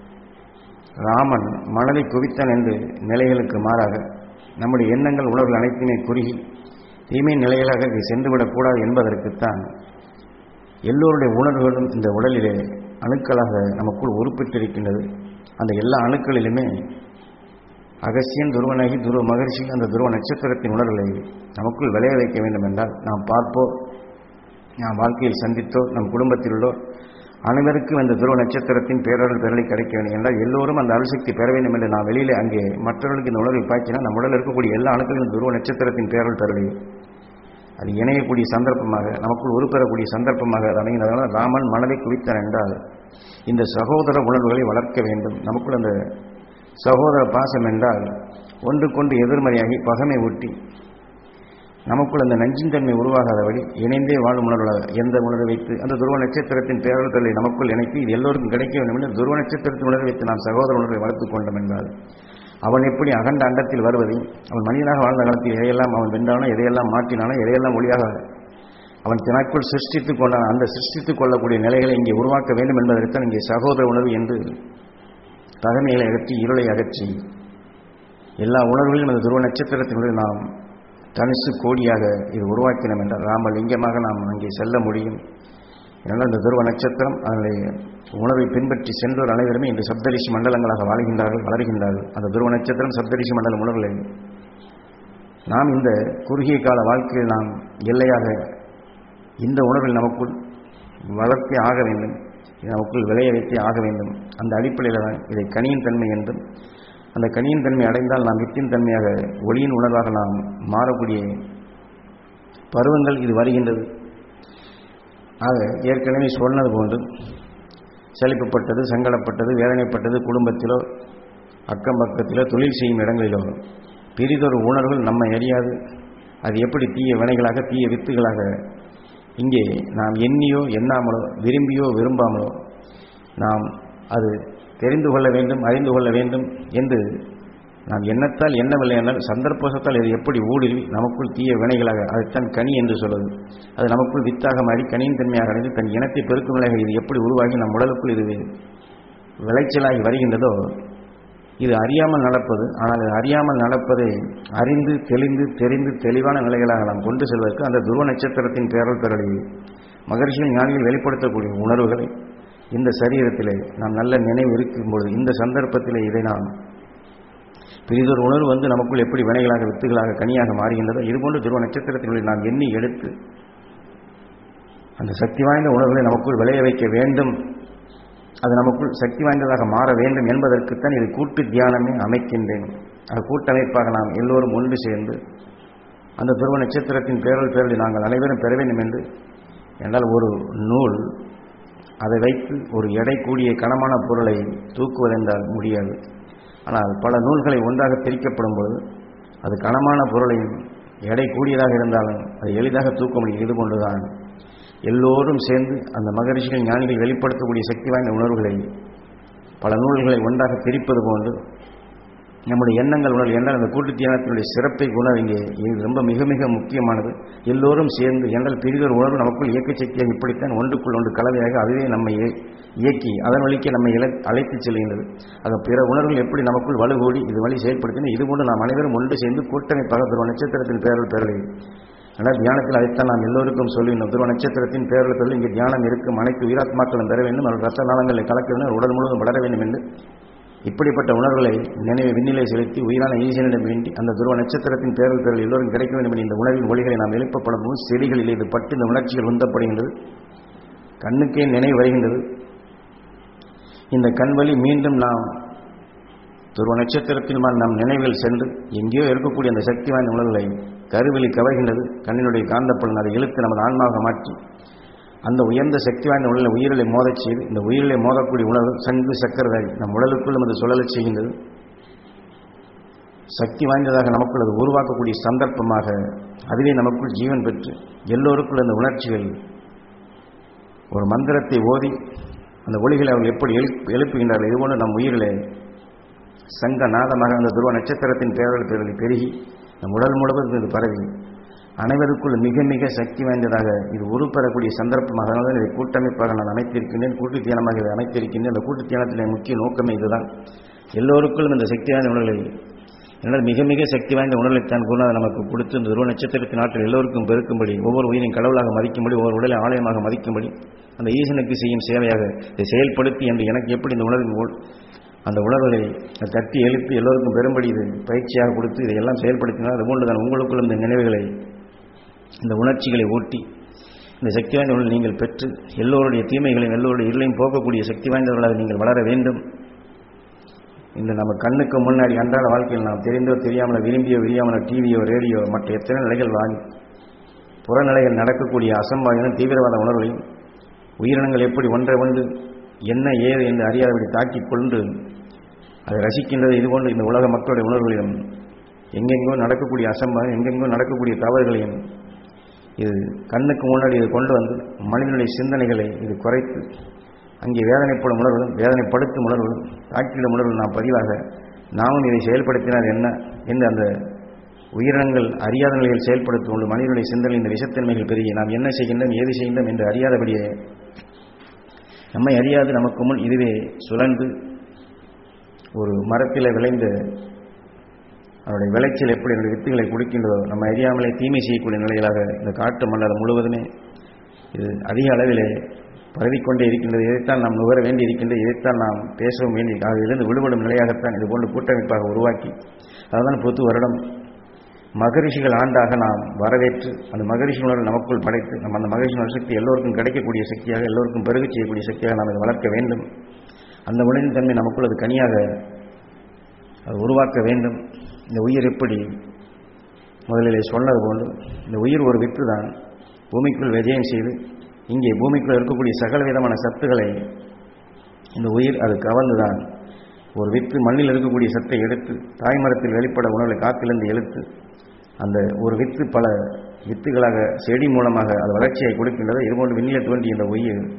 ராமன் மனதை குவித்தான் என்று நிலைகளுக்கு மாறாக நம்முடைய எண்ணங்கள் உணர்வுகள் அனைத்துமே குறுகி தீமை நிலைகளாக இது சென்றுவிடக்கூடாது என்பதற்குத்தான் எல்லோருடைய உணர்வுகளும் இந்த உடலிலே அணுக்களாக நமக்குள் உருப்பிட்டிருக்கின்றது அந்த எல்லா அணுக்களிலுமே அகசியன் துருவனாகி துருவ மகர்ஷி அந்த துருவ நட்சத்திரத்தின் உணர்வுகளை நமக்குள் விளைய வைக்க வேண்டும் என்றால் நாம் பார்ப்போ நாம் வாழ்க்கையில் சந்தித்தோ நம் குடும்பத்தில் உள்ளோ அனைவருக்கும் அந்த துருவ நட்சத்திரத்தின் பேரருள் பெறலை கிடைக்க வேண்டும் என்றால் எல்லோரும் அந்த அருள்சக்தி பெற வேண்டும் என்று நாம் வெளியிலே அங்கே மற்றவர்களுக்கு இந்த உணர்வை பாய்ச்சினால் நம்ம உடலில் இருக்கக்கூடிய எல்லா அணுக்களிலும் துருவ நட்சத்திரத்தின் பேரருள் பெறலை அது இணையக்கூடிய சந்தர்ப்பமாக நமக்குள் உருப்பெறக்கூடிய சந்தர்ப்பமாக அது அமைகிறதுனால ராமன் மனதை குவித்தான் என்றால் இந்த சகோதர உணர்வுகளை வளர்க்க வேண்டும் நமக்குள் அந்த சகோதர பாசம் என்றால் ஒன்றுக்கொண்டு எதிர்மறையாகி பகமை ஊட்டி நமக்குள் அந்த நஞ்சின் தன்மை உருவாகாதபடி இணைந்தே வாழும் உணர்வுகளாக எந்த உணர்வை வைத்து அந்த துருவ நட்சத்திரத்தின் பேரல்களை நமக்குள் இணைத்து இது எல்லோருக்கும் கிடைக்க வேண்டும் என்று துருவ நட்சத்திரத்தின் உணர்வை வைத்து நாம் சகோதர உணர்வை வளர்த்துக் கொண்டோம் என்றால் அவன் எப்படி அகண்ட அண்டத்தில் வருவதை அவன் மனிதனாக வாழ்ந்த காலத்தில் எதையெல்லாம் அவன் வென்றானோ எதையெல்லாம் மாற்றினானோ எதையெல்லாம் ஒளியாக அவன் தனக்குள் சிருஷ்டித்துக் கொண்டான் அந்த சிருஷ்டித்துக் கொள்ளக்கூடிய நிலைகளை இங்கே உருவாக்க வேண்டும் என்பதற்கான இங்கே சகோதர உணர்வு என்று பகமைகளை அகற்றி இருளை அகற்றி எல்லா உணர்வுகளிலும் அந்த துருவ நட்சத்திரத்தினுடைய நாம் தனுசு கோடியாக இது உருவாக்கினோம் என்றால் ராமலிங்கமாக நாம் அங்கே செல்ல முடியும் அதனால் அந்த துருவ நட்சத்திரம் அதனுடைய உணர்வை பின்பற்றி சென்றோர் அனைவருமே இன்று சப்தரிஷி மண்டலங்களாக வாழ்கின்றார்கள் வளர்கின்றார்கள் அந்த துருவ நட்சத்திரம் சப்தரிஷி மண்டல உணர்வுகளை நாம் இந்த குறுகிய கால வாழ்க்கையில் நாம் எல்லையாக இந்த உணர்வில் நமக்குள் வளர்த்தே ஆக வேண்டும் நமக்குள் விளைய வைத்தே ஆக வேண்டும் அந்த அடிப்படையில் தான் இதை கனியின் தன்மை என்றும் அந்த கனியின் தன்மை அடைந்தால் நாம் வித்தின் தன்மையாக ஒளியின் உணர்வாக நாம் மாறக்கூடிய பருவங்கள் இது வருகின்றது ஆக ஏற்கனவே சொன்னது போன்று செழிப்புப்பட்டது சங்கடப்பட்டது வேதனைப்பட்டது குடும்பத்திலோ அக்கம் பக்கத்திலோ தொழில் செய்யும் இடங்களிலோ பெரிதொரு உணர்வுகள் நம்மை அறியாது அது எப்படி தீய வினைகளாக தீய வித்துகளாக இங்கே நாம் எண்ணியோ எண்ணாமலோ விரும்பியோ விரும்பாமலோ நாம் அது தெரிந்து கொள்ள வேண்டும் அறிந்து கொள்ள வேண்டும் என்று நாம் எண்ணத்தால் எண்ணவில்லை என்றால் சந்தர்ப்பத்தால் இது எப்படி ஊடுருவி நமக்குள் தீய வினைகளாக அதுதான் கனி என்று சொல்வது அது நமக்குள் வித்தாக மாறி கனியின் தன்மையாக அடைந்து தன் இனத்தை பெருக்கும் நிலையாக இது எப்படி உருவாகி நம் உடலுக்குள் இது விளைச்சலாகி வருகின்றதோ இது அறியாமல் நடப்பது ஆனால் இது அறியாமல் நடப்பதை அறிந்து தெளிந்து தெரிந்து தெளிவான நிலைகளாக நாம் கொண்டு செல்வதற்கு அந்த துருவ நட்சத்திரத்தின் பேரல் பெறலி மகர்ஷியின் ஞானிகள் வெளிப்படுத்தக்கூடிய உணர்வுகளை இந்த சரீரத்திலே நாம் நல்ல நினைவு இருக்கும் பொழுது இந்த சந்தர்ப்பத்திலே இதை நாம் பிரிதொரு உணர்வு வந்து நமக்குள் எப்படி வினைகளாக வித்துகளாக கனியாக மாறுகின்றதோ இதுபோன்று துருவ நட்சத்திரத்தினுடைய நாம் எண்ணி எடுத்து அந்த சக்தி வாய்ந்த உணர்வுகளை நமக்குள் விளைய வைக்க வேண்டும் அது நமக்குள் சக்தி வாய்ந்ததாக மாற வேண்டும் என்பதற்குத்தான் இது கூட்டு தியானமே அமைக்கின்றேன் அது கூட்டமைப்பாக நாம் எல்லோரும் ஒன்று சேர்ந்து அந்த துருவ நட்சத்திரத்தின் பேரல் பேரலை நாங்கள் அனைவரும் பெற வேண்டும் என்று என்றால் ஒரு நூல் அதை வைத்து ஒரு எடை கூடிய கனமான பொருளை தூக்குவதென்றால் முடியாது ஆனால் பல நூல்களை ஒன்றாக பிரிக்கப்படும் போது அது கனமான பொருளையும் எடை கூடியதாக இருந்தாலும் அதை எளிதாக தூக்க முடியும் இது கொண்டுதான் எல்லோரும் சேர்ந்து அந்த மகரிஷிகள் ஞானிகள் வெளிப்படுத்தக்கூடிய சக்தி வாய்ந்த உணர்வுகளை பல நூல்களை ஒன்றாக பிரிப்பது போன்று நம்முடைய எண்ணங்கள் உணர்வு என்றால் அந்த கூட்டு தியானத்தினுடைய சிறப்பை உணர்வு இங்கே இது ரொம்ப மிக மிக முக்கியமானது எல்லோரும் சேர்ந்து என்றால் பெரிதொரு உணர்வு நமக்குள் இயக்க சக்தியாக இப்படித்தான் ஒன்றுக்குள் ஒன்று கலவையாக அதுவே நம்மை இயக்கி அதன் வழிக்கு நம்மை இழ அழைத்து செல்கின்றது ஆக பிற உணர்வுகள் எப்படி நமக்குள் வலுகூடி இது வழி செயல்படுத்தின இதுபோன்று நாம் அனைவரும் ஒன்று சேர்ந்து கூட்டமைப்பாக துருவ நட்சத்திரத்தின் பேரல் பேரலை ஆனால் தியானத்தில் அதைத்தான் நாம் எல்லோருக்கும் சொல்லுகின்றோம் துருவ நட்சத்திரத்தின் பேரல் பேரல் இங்கே தியானம் இருக்கும் அனைத்து உயிராத்மாக்களும் பெற வேண்டும் அவர்கள் ரத்த நாளங்களை கலக்க வேண்டும் உடல் முழுவதும் வளர வேண்டும் என்று இப்படிப்பட்ட உணர்வுகளை நினைவு விண்ணிலை செலுத்தி உயிரான ஈசனிடம் வேண்டி அந்த துருவ நட்சத்திரத்தின் பேரல் பேரல் எல்லோரும் கிடைக்க வேண்டும் என்ற இந்த உணர்வின் ஒளிகளை நாம் எழுப்பப்படும் போது செடிகளில் இது பட்டு இந்த உணர்ச்சிகள் உந்தப்படுகின்றது கண்ணுக்கே நினைவு வருகின்றது இந்த கண்வழி மீண்டும் நாம் துருவ நட்சத்திரத்தில் நம் நினைவில் சென்று எங்கேயோ இருக்கக்கூடிய அந்த சக்தி வாய்ந்த உணர்வுகளை கருவெளி கவர்கின்றது கண்ணினுடைய காந்தப்பலன் அதை இழுத்து நமது ஆன்மாவாக மாற்றி அந்த உயர்ந்த சக்தி வாய்ந்த உடலை உயிரிலை மோதச் செய்து இந்த உயிரிலை மோதக்கூடிய உணர்வு சங்கு சக்கரதாரி நம் உடலுக்குள்ளும் அது சுழலச் செய்கின்றது சக்தி வாய்ந்ததாக நமக்குள் அது உருவாக்கக்கூடிய சந்தர்ப்பமாக அதுவே நமக்குள் ஜீவன் பெற்று எல்லோருக்குள் அந்த உணர்ச்சிகள் ஒரு மந்திரத்தை ஓதி அந்த ஒளிகளை அவர்கள் எப்படி எழுப்பு எழுப்புகின்றார்கள் இதுபோன்று நம் உயிரிலே சங்க நாதமாக அந்த துருவ நட்சத்திரத்தின் பேரல் பேரல் பெருகி நம் உடல் முழுவதும் இது பரவி அனைவருக்குள் மிக மிக சக்தி வாய்ந்ததாக இது உருப்பெறக்கூடிய சந்தர்ப்பமாக அதனால இதை கூட்டமைப்பாக நான் அமைத்திருக்கின்றேன் கூட்டு தியானமாக இதை அமைத்திருக்கின்றேன் அந்த கூட்டு தியானத்தின் முக்கிய நோக்கமே இதுதான் எல்லோருக்குள்ளும் இந்த சக்தி வாய்ந்த உணர்வுகளை என்னால் மிக மிக சக்தி வாய்ந்த உணர்வைத்தான் குருநாதர் நமக்கு கொடுத்து இந்த துருவ நட்சத்திரத்தின் நாட்டில் எல்லோருக்கும் பெருக்கும்படி ஒவ்வொரு உயிரின் கடவுளாக மதிக்கும்படி ஒவ்வொரு உடலை ஆலயமாக மதிக்கும்படி அந்த ஈசனுக்கு செய்யும் சேவையாக இதை செயல்படுத்தி என்று எனக்கு எப்படி இந்த உணர்வின் அந்த உணர்வுகளை தட்டி எழுப்பி எல்லோருக்கும் பெரும்படி இது பயிற்சியாக கொடுத்து இதையெல்லாம் செயல்படுத்தினால் அதுபோன்று தான் உங்களுக்குள் இந்த நினைவுகளை இந்த உணர்ச்சிகளை ஊட்டி இந்த சக்தி வாய்ந்த உணர்வு நீங்கள் பெற்று எல்லோருடைய தீமைகளையும் எல்லோருடைய இருளையும் போக்கக்கூடிய சக்தி வாய்ந்தவர்களாக நீங்கள் வளர வேண்டும் இந்த நம்ம கண்ணுக்கு முன்னாடி அன்றாட வாழ்க்கையில் நாம் தெரிந்தோ தெரியாமல் விரும்பியோ விரியாமல் டிவியோ ரேடியோ மற்ற எத்தனை நிலைகள் வாங்கி புறநிலைகள் நடக்கக்கூடிய அசம்பாவிதம் தீவிரவாத உணர்வுகளையும் உயிரினங்கள் எப்படி ஒன்றை ஒன்று என்ன ஏது என்று அறியாதபடி தாக்கிக் கொண்டு அதை ரசிக்கின்றது இதுபோன்று இந்த உலக மக்களுடைய உணர்வுகளையும் எங்கெங்கோ நடக்கக்கூடிய அசம்பாவிதம் எங்கெங்கோ நடக்கக்கூடிய தவறுகளையும் இது கண்ணுக்கு முன்னாடி இது கொண்டு வந்து மனிதனுடைய சிந்தனைகளை இது குறைத்து அங்கே வேதனைப்படும் உணர்வுகளும் வேதனைப்படுத்தும் உணர்வுகளும் தாக்கிடும் உணர்வுகள் நாம் பதிவாக நாமும் இதை செயல்படுத்தினால் என்ன என்று அந்த உயிரினங்கள் அறியாத நிலையில் செயல்படுத்தும் கொண்டு மனிதனுடைய சிந்தனை இந்த விஷத்தன்மைகள் பெருகி நாம் என்ன செய்கின்றோம் ஏது செய்கின்றோம் என்று அறியாதபடியே நம்மை அறியாது நமக்கு முன் இதுவே சுழன்று ஒரு மரத்தில் விளைந்த அதனுடைய விளைச்சல் எப்படி என்னுடைய வித்துகளை கொடுக்கின்றதோ நம்ம அறியாமலே தீமை செய்யக்கூடிய நிலைகளாக இந்த காட்டு மண்டலம் முழுவதுமே இது அதிக அளவிலே பரவிக்கொண்டே இருக்கின்றது இதைத்தான் நாம் நுகர வேண்டி இருக்கின்றது இதைத்தான் நாம் பேசவும் வேண்டி அதிலிருந்து விடுபடும் நிலையாகத்தான் இது போன்று கூட்டமைப்பாக உருவாக்கி அதுதான் புத்து வருடம் மகரிஷிகள் ஆண்டாக நாம் வரவேற்று அந்த மகரிஷி உணர்வு நமக்குள் படைத்து நம்ம அந்த மகரிஷி உணர்வு சக்தி எல்லோருக்கும் கிடைக்கக்கூடிய சக்தியாக எல்லோருக்கும் பெருகச் செய்யக்கூடிய சக்தியாக நாம் இதை வளர்க்க வேண்டும் அந்த உணர்வின் தன்மை நமக்குள் அது கனியாக அது உருவாக்க வேண்டும் இந்த உயிர் எப்படி முதலிலே சொன்னது போன்று இந்த உயிர் ஒரு வித்து தான் பூமிக்குள் விஜயம் செய்து இங்கே பூமிக்குள் இருக்கக்கூடிய சகல விதமான சத்துக்களை இந்த உயிர் அது கவர்ந்துதான் ஒரு வித்து மண்ணில் இருக்கக்கூடிய சத்தை எடுத்து தாய்மரத்தில் வெளிப்பட உணர்வை காத்திலிருந்து எழுத்து அந்த ஒரு வித்து பல வித்துகளாக செடி மூலமாக அது வளர்ச்சியை கொடுக்கின்றது இதுபோன்று விண்ணில தோன்றி இந்த உயிர்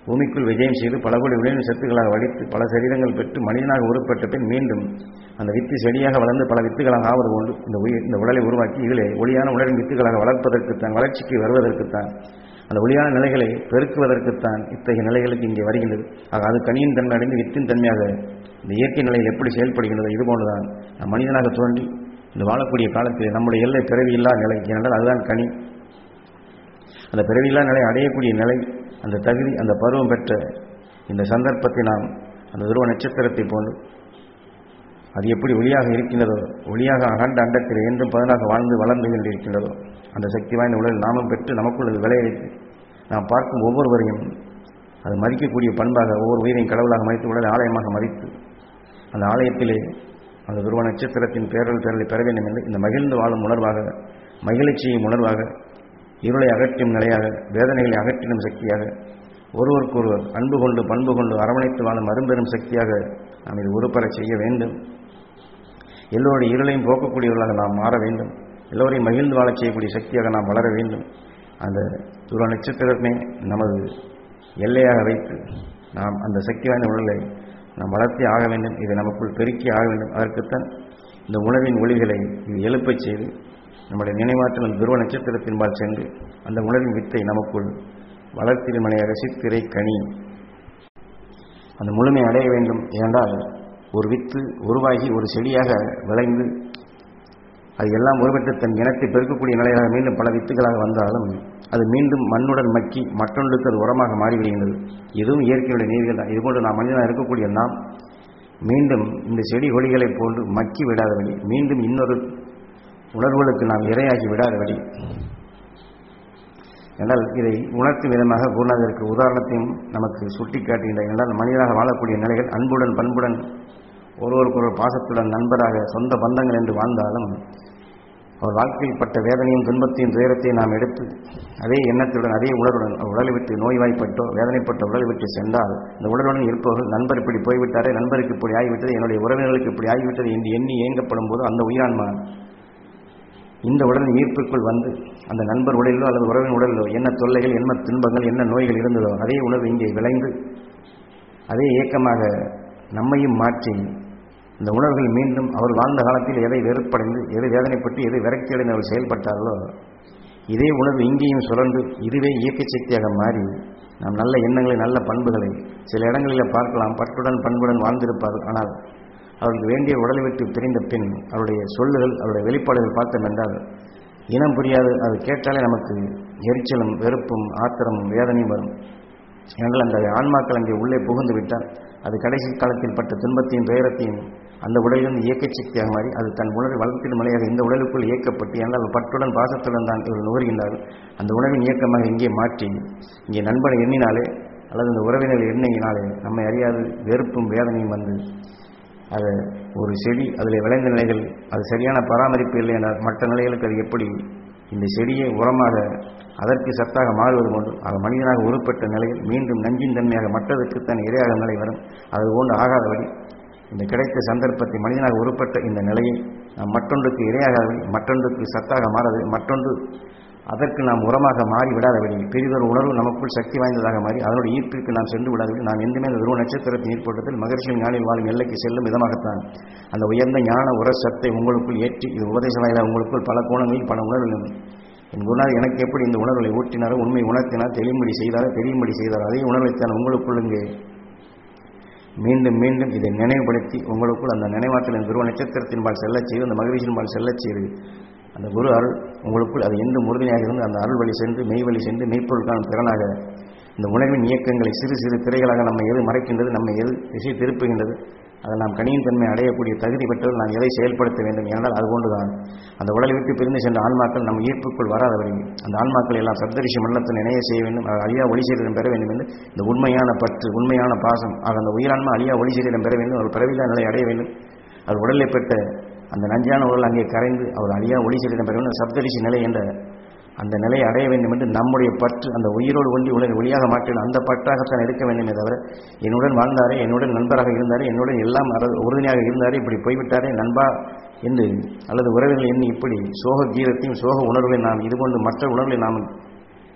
பூமிக்குள் விஜயம் செய்து பல கோடி விளைவு சத்துக்களாக வடித்து பல சரீரங்கள் பெற்று மனிதனாக உருப்பட்ட பின் மீண்டும் அந்த வித்து செடியாக வளர்ந்து பல வித்துகளாக ஆவது கொண்டு இந்த உயிர் இந்த உடலை உருவாக்கி இதிலே ஒளியான உடலின் வித்துகளாக வளர்ப்பதற்குத்தான் வளர்ச்சிக்கு வருவதற்குத்தான் அந்த ஒளியான நிலைகளை பெருக்குவதற்குத்தான் இத்தகைய நிலைகளுக்கு இங்கே வருகின்றது ஆக அது கனியின் தன்மை அடைந்து வித்தின் தன்மையாக இந்த இயற்கை நிலையில் எப்படி செயல்படுகின்றது இதுபோன்றுதான் நாம் மனிதனாக தோன்றி இந்த வாழக்கூடிய காலத்தில் நம்முடைய எல்லை பிறவியில்லா நிலை ஏனென்றால் அதுதான் கனி அந்த பிறவியில்லா நிலை அடையக்கூடிய நிலை அந்த தகுதி அந்த பருவம் பெற்ற இந்த சந்தர்ப்பத்தை நாம் அந்த துருவ நட்சத்திரத்தை போன்று அது எப்படி ஒளியாக இருக்கின்றதோ ஒளியாக அகண்ட அண்டத்தில் என்றும் பதினாக வாழ்ந்து வளர்ந்து கொண்டிருக்கின்றதோ அந்த சக்தி வாய்ந்த உடலில் நாமும் பெற்று நமக்குள் அது விளைவித்து நாம் பார்க்கும் ஒவ்வொருவரையும் அது மதிக்கக்கூடிய பண்பாக ஒவ்வொரு உயிரையும் கடவுளாக மதித்து உடலை ஆலயமாக மதித்து அந்த ஆலயத்திலே அந்த துருவ நட்சத்திரத்தின் பேரல் பேரலை பெற வேண்டும் என்று இந்த மகிழ்ந்து வாழும் உணர்வாக மகிழ்ச்சியும் உணர்வாக இருளை அகற்றும் நிலையாக வேதனைகளை அகற்றிடும் சக்தியாக ஒருவருக்கொருவர் அன்பு கொண்டு பண்பு கொண்டு அரவணைத்து வாழும் அரும்பெரும் சக்தியாக நாம் இது உருப்பெறச் செய்ய வேண்டும் எல்லோருடைய இருளையும் போக்கக்கூடியவர்களாக நாம் மாற வேண்டும் எல்லோரையும் மகிழ்ந்து வாழச் செய்யக்கூடிய சக்தியாக நாம் வளர வேண்டும் அந்த துருவ நட்சத்திரமே நமது எல்லையாக வைத்து நாம் அந்த சக்தி வாய்ந்த உடலை நாம் வளர்த்தி ஆக வேண்டும் இதை நமக்குள் பெருக்கி ஆக வேண்டும் அதற்குத்தான் இந்த உணவின் ஒளிகளை இது எழுப்பச் செய்து நம்முடைய நினைவாற்றல் அந்த துருவ நட்சத்திரத்தின்பால் சென்று அந்த உணர்வின் வித்தை நமக்குள் வளர்த்திருமனையாக சித்திரை கனி அந்த முழுமை அடைய வேண்டும் ஏனென்றால் ஒரு வித்து உருவாகி ஒரு செடியாக விளைந்து அது எல்லாம் ஒருபெற்று தன் இனத்தை பெருக்கக்கூடிய நிலையாக மீண்டும் பல வித்துகளாக வந்தாலும் அது மீண்டும் மண்ணுடன் மக்கி மற்றொன்றுக்கு அது உரமாக மாறிவிடுகின்றது இதுவும் இயற்கையுடைய நீர்கள் தான் இதுபோன்று நாம் மனிதனாக இருக்கக்கூடிய நாம் மீண்டும் இந்த செடி கொடிகளைப் போன்று மக்கி விடாதபடி மீண்டும் இன்னொரு உணர்வுகளுக்கு நாம் இரையாகி விடாதபடி என்றால் இதை உணர்த்தும் விதமாக குருநாதருக்கு உதாரணத்தையும் நமக்கு சுட்டிக்காட்டுகின்ற என்றால் மனிதனாக வாழக்கூடிய நிலைகள் அன்புடன் பண்புடன் ஒருவருக்கொருவர் பாசத்துடன் நண்பராக சொந்த பந்தங்கள் என்று வாழ்ந்தாலும் அவர் வாழ்க்கையில் பட்ட வேதனையும் துன்பத்தையும் துயரத்தையும் நாம் எடுத்து அதே எண்ணத்துடன் அதே உணர்வுடன் உடலை விட்டு நோய்வாய்ப்பட்டோ வேதனைப்பட்ட உடலை விட்டு சென்றால் இந்த உடலுடன் இருப்பவர்கள் நண்பர் இப்படி போய்விட்டாரே நண்பருக்கு இப்படி ஆகிவிட்டது என்னுடைய உறவினர்களுக்கு இப்படி ஆகிவிட்டது என்று எண்ணி ஏங்கப்படும் போது அந்த உயிரான்மா இந்த உடலின் ஈர்ப்புக்குள் வந்து அந்த நண்பர் உடலிலோ அல்லது உறவின் உடலிலோ என்ன தொல்லைகள் என்ன துன்பங்கள் என்ன நோய்கள் இருந்ததோ அதே உணர்வு இங்கே விளைந்து அதே இயக்கமாக நம்மையும் மாற்றி இந்த உணர்வுகள் மீண்டும் அவர் வாழ்ந்த காலத்தில் எதை வெறுப்படைந்து எதை வேதனைப்பட்டு எதை விரக்தியடைந்து அவர் செயல்பட்டார்களோ இதே உணர்வு இங்கேயும் சுரந்து இதுவே இயக்க சக்தியாக மாறி நாம் நல்ல எண்ணங்களை நல்ல பண்புகளை சில இடங்களில் பார்க்கலாம் பற்றுடன் பண்புடன் வாழ்ந்திருப்பார்கள் ஆனால் அவருக்கு வேண்டிய உடலை விட்டு பிரிந்த பின் அவருடைய சொல்லுகள் அவருடைய வெளிப்பாடுகள் பார்த்தோம் என்றால் இனம் புரியாது அது கேட்டாலே நமக்கு எரிச்சலும் வெறுப்பும் ஆத்திரமும் வேதனையும் வரும் ஏனென்றால் அந்த ஆன்மாக்கள் அங்கே உள்ளே புகுந்து விட்டால் அது கடைசி காலத்தில் பட்ட துன்பத்தையும் துயரத்தையும் அந்த உடலிலிருந்து இயக்க சக்தியாக மாறி அது தன் உணர்வை வளர்த்திடும் மலையாக இந்த உடலுக்குள் இயக்கப்பட்டு ஏனால் பற்றுடன் பாசத்துடன் தான் இவர்கள் நுகர்கின்றார்கள் அந்த உணவின் இயக்கமாக இங்கே மாற்றி இங்கே நண்பனை எண்ணினாலே அல்லது இந்த உறவினர் எண்ணினாலே நம்மை அறியாது வெறுப்பும் வேதனையும் வந்து அது ஒரு செடி அதில் விளைந்த நிலைகள் அது சரியான பராமரிப்பு இல்லை என மற்ற நிலைகளுக்கு அது எப்படி இந்த செடியை உரமாக அதற்கு சத்தாக மாறுவது கொண்டு அது மனிதனாக உருப்பட்ட நிலையில் மீண்டும் நஞ்சின் தன்மையாக மற்றதற்குத்தான் இரையாக நிலை வரும் அது போன்று ஆகாதபடி இந்த கிடைத்த சந்தர்ப்பத்தை மனிதனாக உருப்பட்ட இந்த நிலையை நாம் மற்றொன்றுக்கு இரையாகாதபடி மற்றொன்றுக்கு சத்தாக மாறாது மற்றொன்று அதற்கு நாம் உரமாக மாறி விடாதபடி பெரிதொரு உணர்வு நமக்குள் சக்தி வாய்ந்ததாக மாறி அதனுடைய ஈர்ப்பிற்கு நாம் சென்று விடாதபடி நாம் எந்தமே அந்த துருவ நட்சத்திரத்தின் ஈர்ப்பட்டத்தில் மகர்ஷியின் ஞானில் வாழும் எல்லைக்கு செல்லும் விதமாகத்தான் அந்த உயர்ந்த ஞான உர சத்தை உங்களுக்குள் ஏற்றி இது உபதேச வாயிலாக உங்களுக்குள் பல கோணங்களில் பல உணர்வுகள் என் குருநாதர் எனக்கு எப்படி இந்த உணர்வுகளை ஊட்டினாரோ உண்மை உணர்த்தினார் தெரியும்படி செய்தாரோ தெரியும்படி செய்தாரோ அதே உணர்வைத்தான் உங்களுக்குள் இங்கே மீண்டும் மீண்டும் இதை நினைவுபடுத்தி உங்களுக்குள் அந்த நினைவாற்றலின் குருவ நட்சத்திரத்தின்பால் செல்லச் செய்து அந்த மகிழ்ச்சியின்பால் செல்லச் செய்து அந்த குரு அருள் உங்களுக்குள் அது எந்த உறுதியாக இருந்து அந்த அருள் வழி சென்று மெய் வழி சென்று மெய்ப்பொருள் காணும் திறனாக இந்த உணவின் இயக்கங்களை சிறு சிறு திரைகளாக நம்ம எது மறைக்கின்றது நம்ம எது திசை திருப்புகின்றது அதை நாம் கனியின் தன்மை அடையக்கூடிய தகுதி பெற்றவர்கள் நாம் எதை செயல்படுத்த வேண்டும் என்றால் அதுபோன்றுதான் அந்த உடலை விட்டு பிரிந்து சென்ற ஆன்மாக்கள் நம் ஈர்ப்புக்குள் வராதபடி அந்த ஆன்மாக்கள் எல்லாம் சப்தரிஷி மண்டலத்தில் நினைய செய்ய வேண்டும் அது அழியா ஒளி சரீரம் பெற வேண்டும் என்று இந்த உண்மையான பற்று உண்மையான பாசம் ஆக அந்த உயிரான்மா அழியா ஒளி சரீரம் பெற வேண்டும் அவர் பிறவில்லா நிலை அடைய வேண்டும் அது உடலை பெற்ற அந்த நஞ்சான உடல் அங்கே கரைந்து அவர் அழியா ஒளி சரீரம் பெற வேண்டும் சப்தரிஷி நிலை என்ற அந்த நிலையை அடைய வேண்டும் என்று நம்முடைய பற்று அந்த உயிரோடு ஒன்றி உலக ஒளியாக மாற்றின அந்த பற்றாகத்தான் இருக்க வேண்டுமே தவிர என்னுடன் வாழ்ந்தாரே என்னுடன் நண்பராக இருந்தாரே என்னுடன் எல்லாம் உறுதுணையாக இருந்தாரே இப்படி போய்விட்டாரே நண்பா என்று அல்லது உறவுகள் எண்ணி இப்படி சோக கீதத்தையும் சோக உணர்வுகளை நாம் இதுபோன்று மற்ற உணர்வுகளை நாம்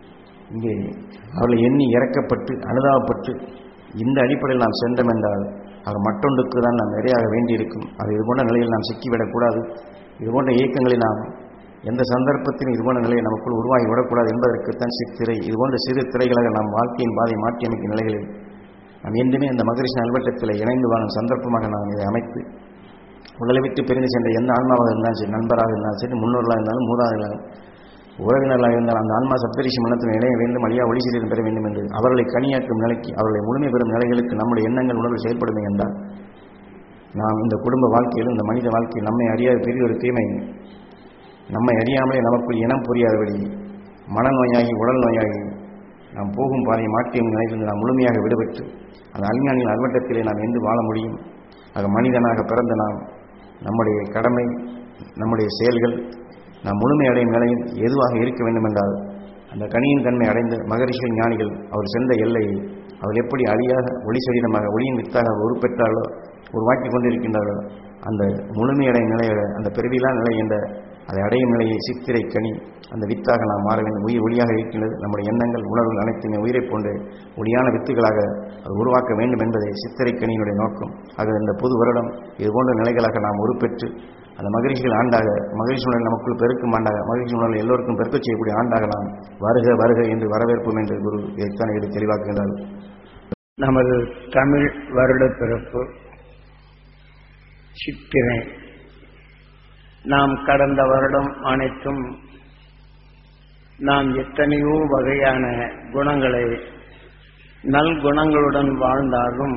இங்கே அவர்களை எண்ணி இறக்கப்பட்டு அனுதாபப்பட்டு இந்த அடிப்படையில் நாம் சென்றோம் என்றால் அவர் மற்றொன்றுக்கு தான் நாம் நிறையாக வேண்டியிருக்கும் அது இது போன்ற நிலையில் நாம் சிக்கிவிடக்கூடாது இது போன்ற இயக்கங்களை நாம் எந்த சந்தர்ப்பத்திலும் இது போன்ற நிலையை நமக்குள் உருவாகி விடக்கூடாது என்பதற்குத்தான் சித்திரை இது போன்ற சிறு திரைகளாக நாம் வாழ்க்கையின் பாதை மாற்றியமைக்கும் நிலைகளில் நாம் என்றுமே இந்த மகரிஷி நல்வட்டத்தில் இணைந்து வாழும் சந்தர்ப்பமாக நாம் இதை அமைத்து உடலை விட்டு பிரிந்து சென்ற எந்த ஆன்மாவாக இருந்தாலும் சரி நண்பராக இருந்தாலும் சரி முன்னோர்களாக இருந்தாலும் மூதாதைகளாக உறவினர்களாக இருந்தால் அந்த ஆன்மா சப்தரிஷி மனத்தில் இணைய வேண்டும் அழியா ஒளி சீரியம் பெற வேண்டும் என்று அவர்களை கனியாக்கும் நிலைக்கு அவர்களை முழுமை பெறும் நிலைகளுக்கு நம்முடைய எண்ணங்கள் உணர்வு செயல்படுமே என்றால் நாம் இந்த குடும்ப வாழ்க்கையில் இந்த மனித வாழ்க்கையில் நம்மை அறியாத பெரிய ஒரு தீமை நம்மை அறியாமலே நமக்குள் இனம் புரியாதபடி மனநோயாகி உடல் நோயாகி நாம் போகும் பாதையை மாற்றியும் நிலையிலிருந்து நாம் முழுமையாக விடுபட்டு அந்த அஞ்ஞானியின் அல்வட்டத்திலே நாம் எந்து வாழ முடியும் ஆக மனிதனாக பிறந்த நாம் நம்முடைய கடமை நம்முடைய செயல்கள் நாம் முழுமையடையும் நிலையில் எதுவாக இருக்க வேண்டும் என்றால் அந்த கனியின் தன்மை அடைந்த மகரிஷிகள் ஞானிகள் அவர் சென்ற எல்லையை அவர் எப்படி அழியாக ஒளி சரீரமாக ஒளியின் வித்தாக உருப்பெற்றாலோ உருவாக்கி கொண்டிருக்கின்றார்களோ அந்த முழுமையடையும் நிலையை அந்த பெருவிழா நிலை என்ற அதை அடையும் நிலையை சித்திரை கனி அந்த வித்தாக நாம் மாற வேண்டும் உயிர் ஒளியாக இருக்கின்றது நம்முடைய எண்ணங்கள் உணர்வுகள் அனைத்துமே உயிரைப் போன்று ஒளியான வித்துகளாக அது உருவாக்க வேண்டும் என்பதே சித்திரை கனியினுடைய நோக்கம் ஆக இந்த புது வருடம் இது போன்ற நிலைகளாக நாம் உருப்பெற்று அந்த மகிழ்ச்சிகள் ஆண்டாக மகிழ்ச்சி உணர்வு நமக்குள் பெருக்கும் ஆண்டாக மகிழ்ச்சி உணர்வு எல்லோருக்கும் பெருக்கச் செய்யக்கூடிய ஆண்டாக நாம் வருக வருக என்று வரவேற்போம் என்று குரு இதைத்தான் இது தெளிவாக்குகின்றார் நமது தமிழ் வருட பிறப்பு சித்திரை நாம் கடந்த வருடம் அனைத்தும் நாம் எத்தனையோ வகையான குணங்களை நல்குணங்களுடன் வாழ்ந்தாலும்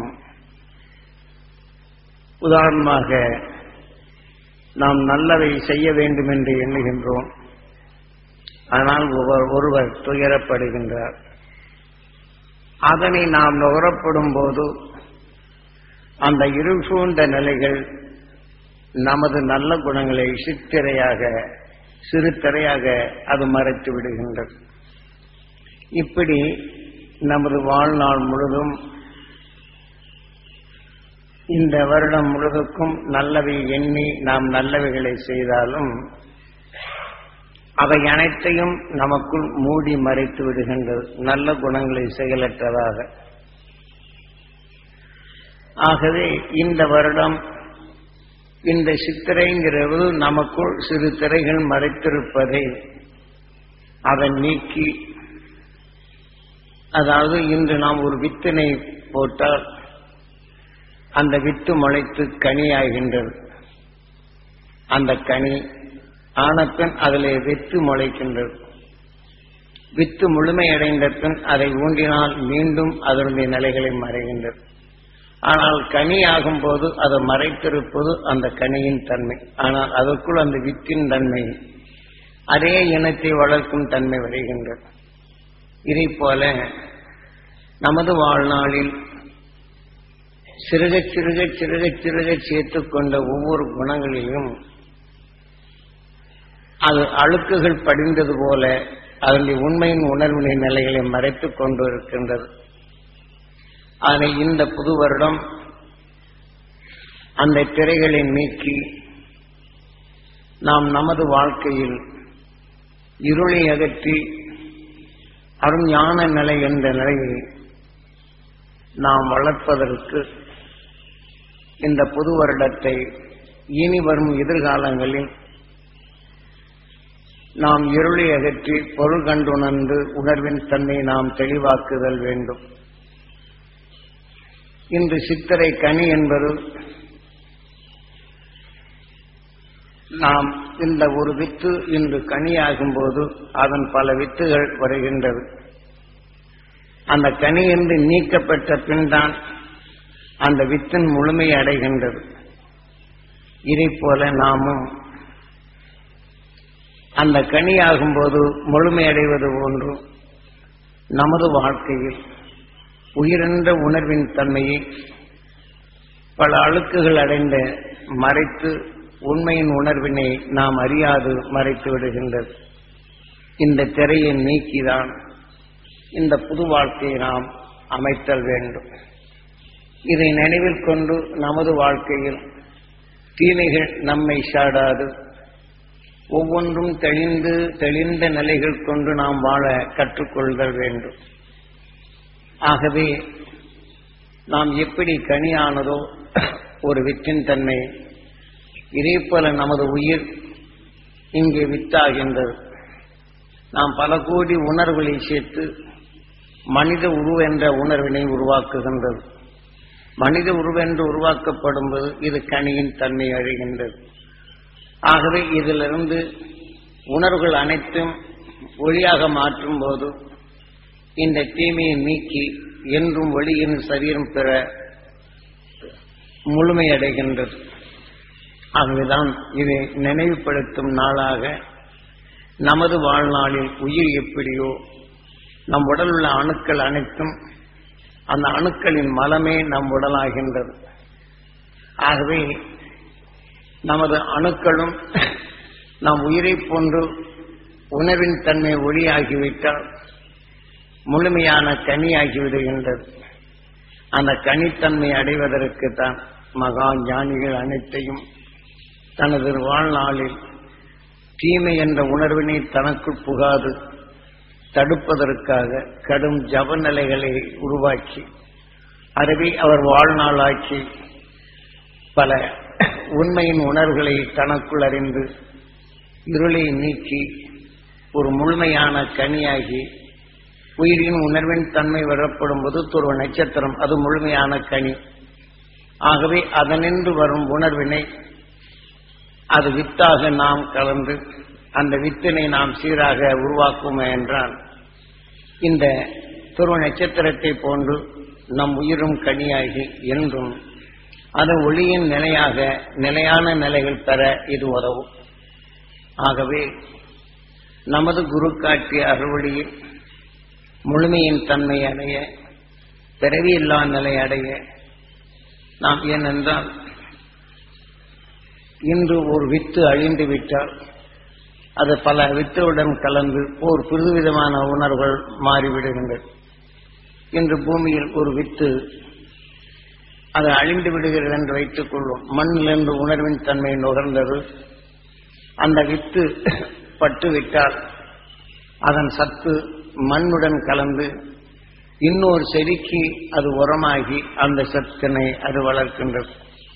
உதாரணமாக நாம் நல்லதை செய்ய வேண்டும் என்று எண்ணுகின்றோம் ஆனால் ஒருவர் ஒருவர் துயரப்படுகின்றார் அதனை நாம் நுகரப்படும் போது அந்த இருள் சூழ்ந்த நிலைகள் நமது நல்ல குணங்களை சித்திரையாக சிறு திரையாக அது மறைத்து விடுகின்றது இப்படி நமது வாழ்நாள் முழுதும் இந்த வருடம் முழுவதுக்கும் நல்லவை எண்ணி நாம் நல்லவைகளை செய்தாலும் அவை அனைத்தையும் நமக்குள் மூடி மறைத்து விடுகின்றது நல்ல குணங்களை செயலற்றதாக ஆகவே இந்த வருடம் இந்த சித்திரைங்கிறது நமக்குள் சிறு திரைகள் மறைத்திருப்பதை அதை நீக்கி அதாவது இன்று நாம் ஒரு வித்தினை போட்டால் அந்த வித்து முளைத்து கனியாகின்றது அந்த கனி ஆன பின் அதில் வித்து முளைக்கின்றது வித்து முழுமையடைந்த பின் அதை ஊன்றினால் மீண்டும் அதனுடைய நிலைகளை மறைகின்றது ஆனால் கனி ஆகும்போது அதை மறைத்திருப்பது அந்த கனியின் தன்மை ஆனால் அதற்குள் அந்த வித்தின் தன்மை அதே இனத்தை வளர்க்கும் தன்மை வருகின்றது இதை போல நமது வாழ்நாளில் சிறுக சிறுக சிறுக சிறுக சேர்த்துக்கொண்ட ஒவ்வொரு குணங்களிலும் அது அழுக்குகள் படிந்தது போல அதனுடைய உண்மையின் உணர்வினை நிலைகளை மறைத்துக் கொண்டு இருக்கின்றது அதனை இந்த புது வருடம் அந்த திரைகளை நீக்கி நாம் நமது வாழ்க்கையில் இருளை அகற்றி அருஞான நிலை என்ற நிலையை நாம் வளர்ப்பதற்கு இந்த புது வருடத்தை இனி வரும் எதிர்காலங்களில் நாம் இருளை அகற்றி பொருள் கண்டுணர்ந்து உணர்வின் தன்மை நாம் தெளிவாக்குதல் வேண்டும் இன்று சித்திரை கனி என்பது நாம் இந்த ஒரு வித்து இன்று கனியாகும் போது அதன் பல வித்துகள் வருகின்றது அந்த கனி என்று நீக்கப்பட்ட பின்தான் அந்த வித்தின் முழுமை அடைகின்றது இதை போல நாமும் அந்த கனியாகும் போது முழுமையடைவது போன்று நமது வாழ்க்கையில் உயிரென்ற உணர்வின் தன்மையை பல அழுக்குகள் அடைந்த மறைத்து உண்மையின் உணர்வினை நாம் அறியாது மறைத்து விடுகின்றது இந்த திரையை நீக்கிதான் இந்த புது வாழ்க்கையை நாம் அமைத்தல் வேண்டும் இதை நினைவில் கொண்டு நமது வாழ்க்கையில் தீமைகள் நம்மை சாடாது ஒவ்வொன்றும் தெளிந்து தெளிந்த நிலைகள் கொண்டு நாம் வாழ கற்றுக்கொள்தல் வேண்டும் ஆகவே நாம் எப்படி கனியானதோ ஒரு வித்தின் தன்மை இதே போல நமது உயிர் இங்கே வித்தாகின்றது நாம் பல கோடி உணர்வுகளை சேர்த்து மனித உருவ என்ற உணர்வினை உருவாக்குகின்றது மனித உருவென்று உருவாக்கப்படும் போது இது கனியின் தன்மை அழிகின்றது ஆகவே இதிலிருந்து உணர்வுகள் அனைத்தும் ஒளியாக மாற்றும் போது இந்த தீமையை நீக்கி என்றும் ஒளியின் சரீரம் பெற முழுமையடைகின்றது ஆகவேதான் இதை நினைவுபடுத்தும் நாளாக நமது வாழ்நாளில் உயிர் எப்படியோ நம் உடல் உள்ள அணுக்கள் அனைத்தும் அந்த அணுக்களின் மலமே நம் உடலாகின்றது ஆகவே நமது அணுக்களும் நம் உயிரை போன்று உணவின் தன்மை ஒளியாகிவிட்டால் முழுமையான கனியாகிவிடுகின்றது அந்த கனித்தன்மை அடைவதற்கு தான் மகா ஞானிகள் அனைத்தையும் தனது வாழ்நாளில் தீமை என்ற உணர்வினை தனக்குள் புகாது தடுப்பதற்காக கடும் ஜப நிலைகளை உருவாக்கி அதுவே அவர் வாழ்நாளாக்கி பல உண்மையின் உணர்வுகளை தனக்குள் அறிந்து இருளை நீக்கி ஒரு முழுமையான கனியாகி உயிரின் உணர்வின் தன்மை வரப்படும் போது துருவ நட்சத்திரம் அது முழுமையான கனி ஆகவே அதனின்று வரும் உணர்வினை அது வித்தாக நாம் கலந்து அந்த வித்தினை நாம் சீராக உருவாக்குமே என்றால் இந்த துருவ நட்சத்திரத்தை போன்று நம் உயிரும் கனியாகி என்றும் அது ஒளியின் நிலையாக நிலையான நிலைகள் பெற இது உதவும் ஆகவே நமது குரு காட்டிய அறுவழியில் முழுமையின் தன்மை அடைய பிறவியில்லா நிலை அடைய நாம் ஏனென்றால் இன்று ஒரு வித்து அழிந்து விட்டால் அது பல வித்துடன் கலந்து ஒரு புதுவிதமான உணர்வுகள் மாறிவிடுகின்றது இன்று பூமியில் ஒரு வித்து அது அழிந்து விடுகிறது என்று வைத்துக் கொள்வோம் மண்ணிலிருந்து உணர்வின் தன்மை நுகர்ந்தது அந்த வித்து பட்டு விட்டால் அதன் சத்து மண்ணுடன் கலந்து இன்னொரு செடிக்கு அது உரமாகி அந்த சத்தினை அது வளர்க்கின்றது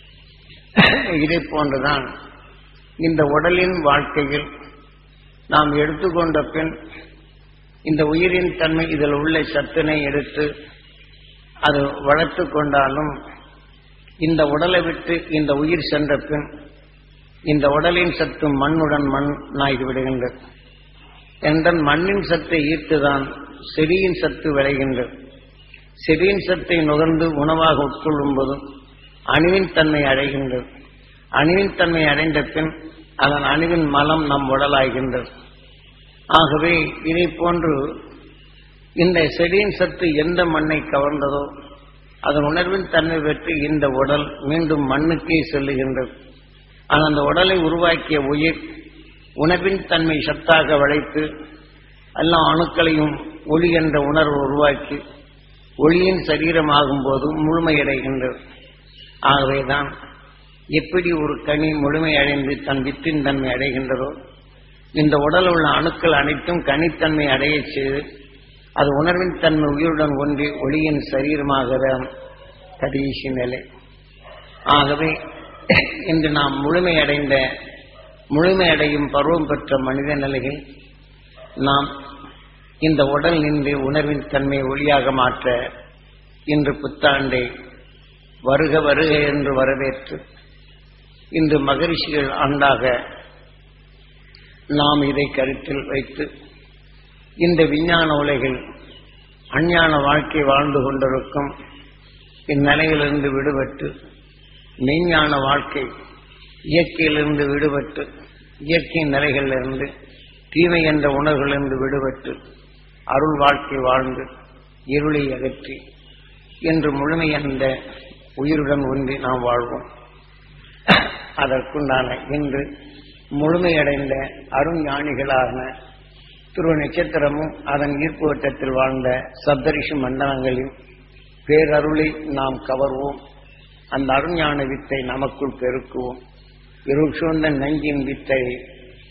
இதை போன்றுதான் இந்த உடலின் வாழ்க்கையில் நாம் எடுத்துக்கொண்ட பின் இந்த உயிரின் தன்மை இதில் உள்ள சத்தினை எடுத்து அது வளர்த்து கொண்டாலும் இந்த உடலை விட்டு இந்த உயிர் சென்ற பின் இந்த உடலின் சத்து மண்ணுடன் மண் ஆகிவிடுகின்றது என்றால் மண்ணின் சத்தை ஈர்த்துதான் செடியின் சத்து விளைகின்றது செடியின் சத்தை நுகர்ந்து உணவாக உட்கொள்ளும் போதும் அணுவின் தன்மை அடைகின்றது அணுவின் தன்மை அடைந்த பின் அதன் அணுவின் மலம் நம் உடலாகின்றது ஆகவே இதை போன்று இந்த செடியின் சத்து எந்த மண்ணை கவர்ந்ததோ அதன் உணர்வின் தன்மை பெற்று இந்த உடல் மீண்டும் மண்ணுக்கே செல்லுகின்றது ஆனால் அந்த உடலை உருவாக்கிய உயிர் உணர்வின் தன்மை சத்தாக வளைத்து எல்லா அணுக்களையும் ஒளி என்ற உணர்வு உருவாக்கி ஒளியின் சரீரமாகும் போது முழுமையடைகின்றது ஆகவேதான் எப்படி ஒரு கனி முழுமையடைந்து தன் வித்தின் தன்மை அடைகின்றதோ இந்த உடல் உள்ள அணுக்கள் அனைத்தும் கனித்தன்மை அடைய செய்து அது உணர்வின் தன்மை உயிருடன் ஒன்றி ஒளியின் சரீரமாக கடைசி நிலை ஆகவே இன்று நாம் முழுமையடைந்த முழுமையடையும் பருவம் பெற்ற மனித நிலைகள் நாம் இந்த உடல் நின்று உணர்வின் தன்மை ஒளியாக மாற்ற இன்று புத்தாண்டை வருக வருக என்று வரவேற்று இன்று மகரிஷிகள் ஆண்டாக நாம் இதை கருத்தில் வைத்து இந்த விஞ்ஞான உலகில் அஞ்ஞான வாழ்க்கை வாழ்ந்து கொண்டிருக்கும் இந்நிலையிலிருந்து விடுபட்டு மெய்ஞான வாழ்க்கை இயற்கையிலிருந்து விடுபட்டு இயற்கை நிலைகளிலிருந்து தீமை என்ற உணர்வுகளிலிருந்து விடுபட்டு அருள் வாழ்க்கை வாழ்ந்து இருளை அகற்றி என்று முழுமையடைந்த உயிருடன் ஒன்றி நாம் வாழ்வோம் அதற்குண்டான இன்று முழுமையடைந்த அருஞானிகளான துருவ நட்சத்திரமும் அதன் ஈர்ப்பு வட்டத்தில் வாழ்ந்த சப்தரிஷி மண்டலங்களின் பேரருளை நாம் கவர்வோம் அந்த அருஞான வித்தை நமக்குள் பெருக்குவோம் இருள் சூழ்ந்த நஞ்சின் வித்தை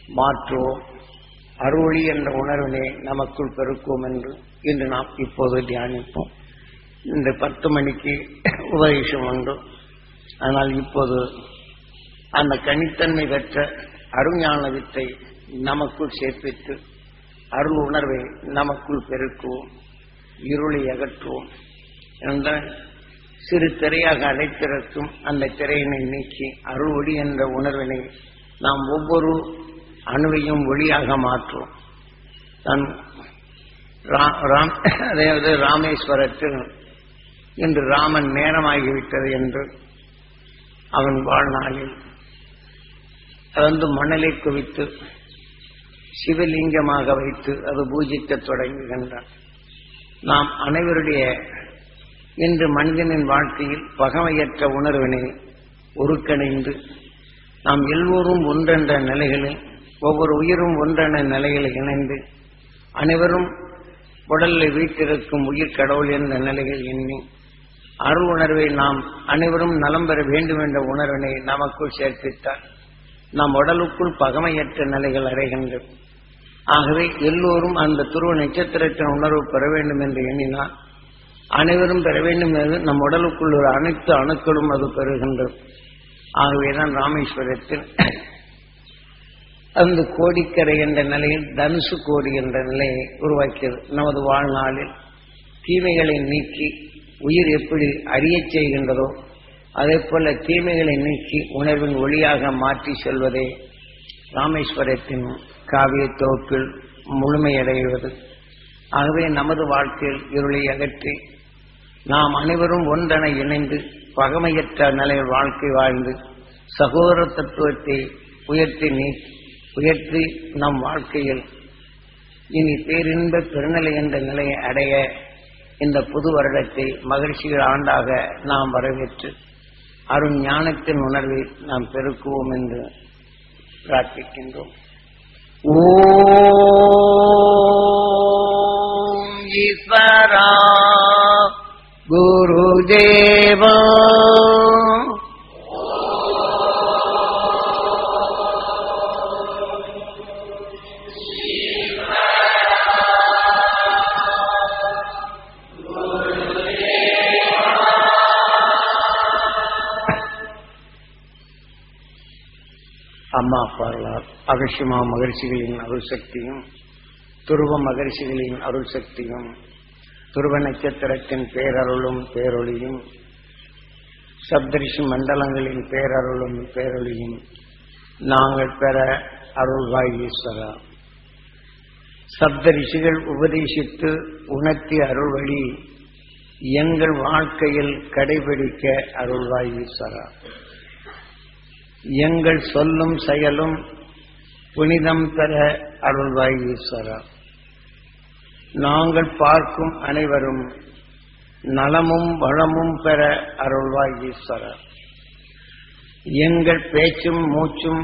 மாற்றுவோம் அருளி என்ற உணர்வினை நமக்குள் பெருக்குவோம் என்று இன்று நாம் இப்போது தியானிப்போம் இந்த பத்து மணிக்கு உபதேசம் உண்டு ஆனால் இப்போது அந்த கனித்தன்மை பெற்ற அருஞான வித்தை நமக்குள் சேர்ப்பித்து அருள் உணர்வை நமக்குள் பெருக்குவோம் இருளை அகற்றுவோம் என்றால் சிறு திரையாக அடைத்திருக்கும் அந்த திரையினை நீக்கி அருள் ஒளி என்ற உணர்வினை நாம் ஒவ்வொரு அணுவையும் ஒளியாக மாற்றுவோம் நான் ரா- ராம் அதாவது ராமேஸ்வரத்தில் இன்று ராமன் நேரமாகிவிட்டது என்று அவன் வாழ்நாளில் வந்து மணலை குவித்து சிவலிங்கமாக வைத்து அது பூஜிக்கத் தொடங்குகின்றான் நாம் அனைவருடைய இன்று மனிதனின் வாழ்க்கையில் பகமையற்ற உணர்வினை ஒருங்கிணைந்து நாம் எல்லோரும் ஒன்றென்ற நிலைகளில் ஒவ்வொரு உயிரும் ஒன்றென்ற நிலையில் இணைந்து அனைவரும் உடலில் வீட்டிருக்கும் உயிர் கடவுள் என்ற நிலையில் எண்ணி அருள் உணர்வை நாம் அனைவரும் நலம் பெற வேண்டும் என்ற உணர்வினை நமக்குள் சேர்ப்பித்தார் நம் உடலுக்குள் பகமையற்ற நிலைகள் அடைகின்றது ஆகவே எல்லோரும் அந்த துருவ நட்சத்திரத்தின் உணர்வு பெற வேண்டும் என்று எண்ணினார் அனைவரும் பெற வேண்டும் என்று நம் உடலுக்குள் ஒரு அனைத்து அணுக்களும் அது பெறுகின்றது ஆகவேதான் ராமேஸ்வரத்தில் அந்த கோடிக்கரை என்ற நிலையில் தனுசு கோடி என்ற நிலையை உருவாக்கியது நமது வாழ்நாளில் தீமைகளை நீக்கி உயிர் எப்படி அறியச் செய்கின்றதோ அதே போல தீமைகளை நீக்கி உணர்வின் ஒளியாக மாற்றி செல்வதே ராமேஸ்வரத்தின் காவிய தொகுப்பில் முழுமையடைவது ஆகவே நமது வாழ்க்கையில் இருளை அகற்றி நாம் அனைவரும் ஒன்றென இணைந்து பகமையற்ற நிலையில் வாழ்க்கை வாழ்ந்து சகோதர தத்துவத்தை உயர்த்தி நீ உயர்த்தி நம் வாழ்க்கையில் இனி பேரின்ப பெருநிலை என்ற நிலையை அடைய இந்த புது வருடத்தை மகிழ்ச்சிகள் ஆண்டாக நாம் வரவேற்று அருண் ஞானத்தின் உணர்வை நாம் பெருக்குவோம் என்று பிரார்த்திக்கின்றோம் ஓம் ஈஸ்வரா குருதேவா அம்மா அப்பார்களால் அகசியமா மகிழ்ச்சிகளின் அருள் சக்தியும் துருவ மகிழ்ச்சிகளின் அருள் சக்தியும் துருவ நட்சத்திரத்தின் பேரருளும் பேரொளியும் சப்தரிஷி மண்டலங்களின் பேரருளும் பேரொளியும் நாங்கள் பெற அருள்வாய் ஈஸ்வரா சப்த ரிஷிகள் உபதேசித்து உணர்த்திய அருள் வழி எங்கள் வாழ்க்கையில் கடைபிடிக்க அருள்வாய் ஈஸ்வரா எங்கள் சொல்லும் செயலும் புனிதம் பெற அருள்வாய் ஈஸ்வரா நாங்கள் பார்க்கும் அனைவரும் நலமும் வளமும் பெற அருள்வாய் ஈஸ்வரா எங்கள் பேச்சும் மூச்சும்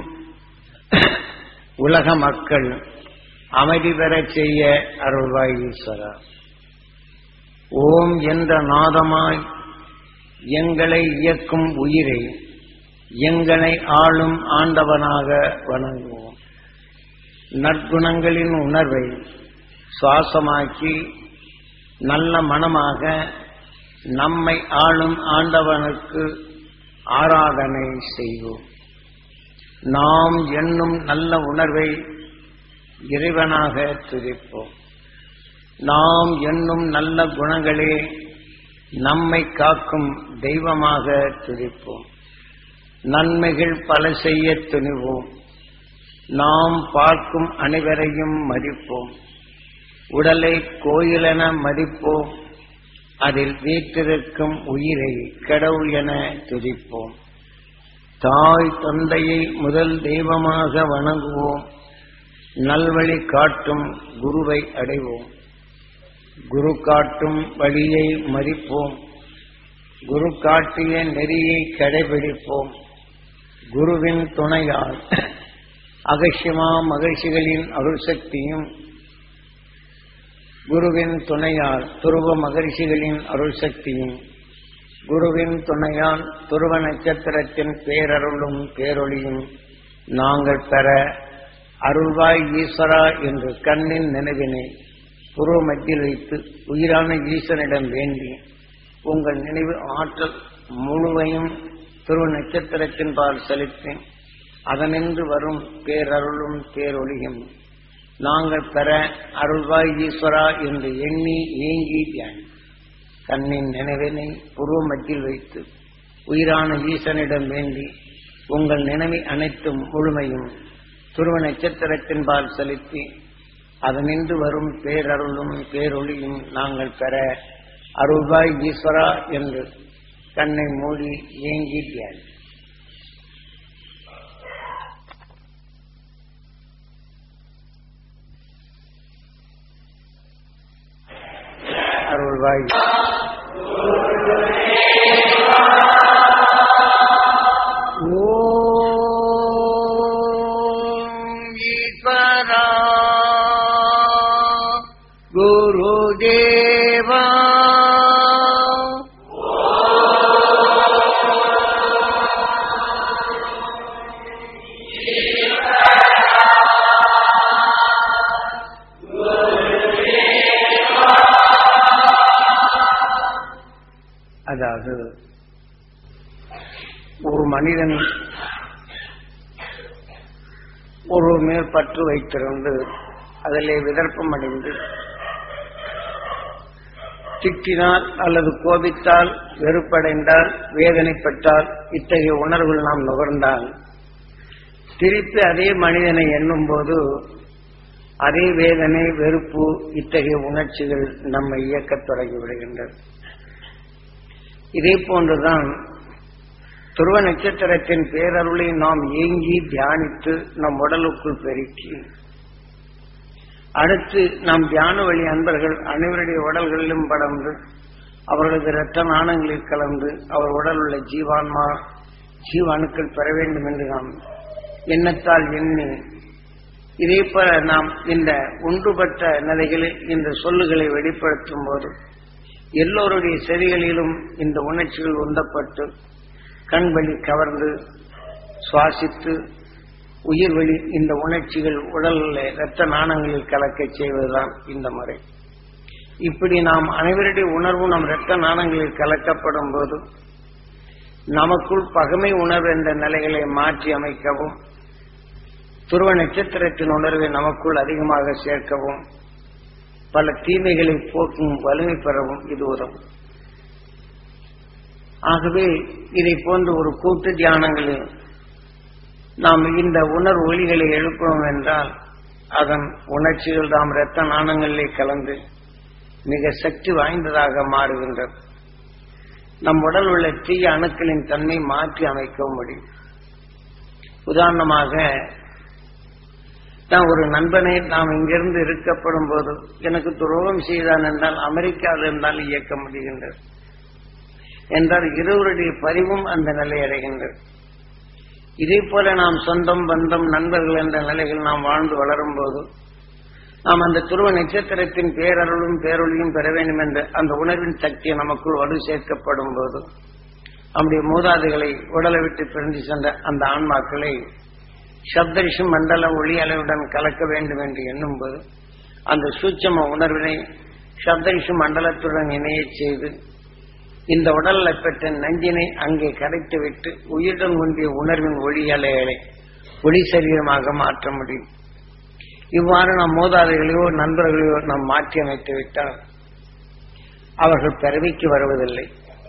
உலக மக்கள் அமைதி பெறச் செய்ய அருள்வாய் ஈஸ்வரா ஓம் என்ற நாதமாய் எங்களை இயக்கும் உயிரை எங்களை ஆளும் ஆண்டவனாக வணங்குவோம் நற்குணங்களின் உணர்வை சுவாசமாக்கி நல்ல மனமாக நம்மை ஆளும் ஆண்டவனுக்கு ஆராதனை செய்வோம் நாம் என்னும் நல்ல உணர்வை இறைவனாக துதிப்போம் நாம் என்னும் நல்ல குணங்களே நம்மை காக்கும் தெய்வமாக துதிப்போம் நன்மைகள் பல செய்ய துணிவோம் நாம் பார்க்கும் அனைவரையும் மதிப்போம் உடலை கோயிலென மதிப்போம் அதில் வீற்றிருக்கும் உயிரை கடவுள் என துதிப்போம் தாய் தந்தையை முதல் தெய்வமாக வணங்குவோம் நல்வழி காட்டும் குருவை அடைவோம் குரு காட்டும் வழியை மதிப்போம் குரு காட்டிய நெறியை கடைபிடிப்போம் குருவின் துணையால் அகசியமா மகிழ்ச்சிகளின் அருள் சக்தியும் குருவின் துணையால் துருவ மகிழ்ச்சிகளின் அருள் சக்தியும் குருவின் துணையால் துருவ நட்சத்திரத்தின் பேரருளும் பேரொளியும் நாங்கள் பெற அருள்வாய் ஈஸ்வரா என்று கண்ணின் நினைவினை புருவ மத்தியில் வைத்து உயிரான ஈஸ்வரனிடம் வேண்டி உங்கள் நினைவு ஆற்றல் முழுவையும் துருவ நட்சத்திரத்தின் பால் செலுத்தி அதனின்று வரும் பேரருளும் பேரொழியும் நாங்கள் பெற அருள்வாய் ஈஸ்வரா என்று எண்ணி ஏங்கி தியானி கண்ணின் நினைவினை புருவ மத்தியில் வைத்து உயிரான ஈசனிடம் வேண்டி உங்கள் நினைவை அனைத்தும் முழுமையும் துருவ நட்சத்திரத்தின் பால் செலுத்தி அதனின்று வரும் பேரருளும் பேரொளியும் நாங்கள் பெற அருள்வாய் ஈஸ்வரா என்று கண்ணை மூடி ஏங்கி தியானி அருள்வாய் ஓம் ஈஸ்வரா குருதேவா அதாவது ஒரு மனிதன் ஒரு மேற்பற்று வைத்திருந்து அதிலே விதர்ப்பம் அடைந்து திட்டினால் அல்லது கோபித்தால் வெறுப்படைந்தால் வேதனைப்பட்டால் இத்தகைய உணர்வுகள் நாம் நுகர்ந்தால் திருப்பி அதே மனிதனை எண்ணும் போது அதே வேதனை வெறுப்பு இத்தகைய உணர்ச்சிகள் நம்மை இயக்கத் தொடங்கி விடுகின்றது இதே போன்றுதான் துருவ நட்சத்திரத்தின் பேரருளை நாம் ஏங்கி தியானித்து நம் உடலுக்குள் பெருக்கி அடுத்து நாம் தியான வழி அன்பர்கள் அனைவருடைய உடல்களிலும் படர்ந்து அவர்களது இரத்த நாணங்களில் கலந்து அவர் உடல் உள்ள ஜீவான்மா ஜீவாணுக்கள் பெற வேண்டும் என்று நாம் எண்ணத்தால் எண்ணி இதே போல நாம் இந்த ஒன்றுபட்ட நிலைகளில் இந்த சொல்லுகளை வெளிப்படுத்தும் போது எல்லோருடைய செவிகளிலும் இந்த உணர்ச்சிகள் உந்தப்பட்டு கண் வழி கவர்ந்து சுவாசித்து உயிர் வழி இந்த உணர்ச்சிகள் உடலில் இரத்த நாணங்களில் கலக்கச் செய்வதுதான் இந்த முறை இப்படி நாம் அனைவருடைய உணர்வும் நம் இரத்த நாணங்களில் கலக்கப்படும் போது நமக்குள் பகமை உணர்வு என்ற நிலைகளை மாற்றி அமைக்கவும் துருவ நட்சத்திரத்தின் உணர்வை நமக்குள் அதிகமாக சேர்க்கவும் பல தீமைகளை போக்கும் வலிமை பெறவும் இது உதவும் ஆகவே இதை போன்ற ஒரு கூட்டு தியானங்களில் நாம் இந்த உணர்வு ஒளிகளை எழுப்பணும் என்றால் அதன் உணர்ச்சிகள் தாம் இரத்த நாணங்களிலே கலந்து மிக சக்தி வாய்ந்ததாக மாறுகின்றது நம் உடல் உள்ள தீய அணுக்களின் தன்மை மாற்றி அமைக்கவும் முடியும் உதாரணமாக நான் ஒரு நண்பனை நாம் இங்கிருந்து இருக்கப்படும் போது எனக்கு துரோகம் செய்தான் என்றால் அமெரிக்காவில் இருந்தால் இயக்க முடிகின்றது என்றால் இருவருடைய பரிவும் அந்த நிலை அடைகின்றது இதே போல நாம் சொந்தம் பந்தம் நண்பர்கள் என்ற நிலையில் நாம் வாழ்ந்து வளரும் போது நாம் அந்த துருவ நட்சத்திரத்தின் பேரருளும் பேரொழியும் பெற வேண்டும் என்ற அந்த உணர்வின் சக்தி நமக்குள் வலு சேர்க்கப்படும் போது நம்முடைய மூதாதைகளை உடலை விட்டு பிரிந்து சென்ற அந்த ஆன்மாக்களை சப்தரிஷி மண்டல ஒளி அளவுடன் கலக்க வேண்டும் என்று எண்ணும்போது அந்த சூட்சம உணர்வினை சப்தரிஷி மண்டலத்துடன் இணையச் செய்து இந்த உடல்ல பெற்ற நஞ்சினை அங்கே கரைத்து விட்டு உயிருடன் ஒன்றிய உணர்வின் ஒளி அலைகளை ஒளி சரீரமாக மாற்ற முடியும் இவ்வாறு நம் மூதாதைகளையோ நண்பர்களையோ நாம் மாற்றி அமைத்து விட்டால் அவர்கள் பிறவிக்கு வருவதில்லை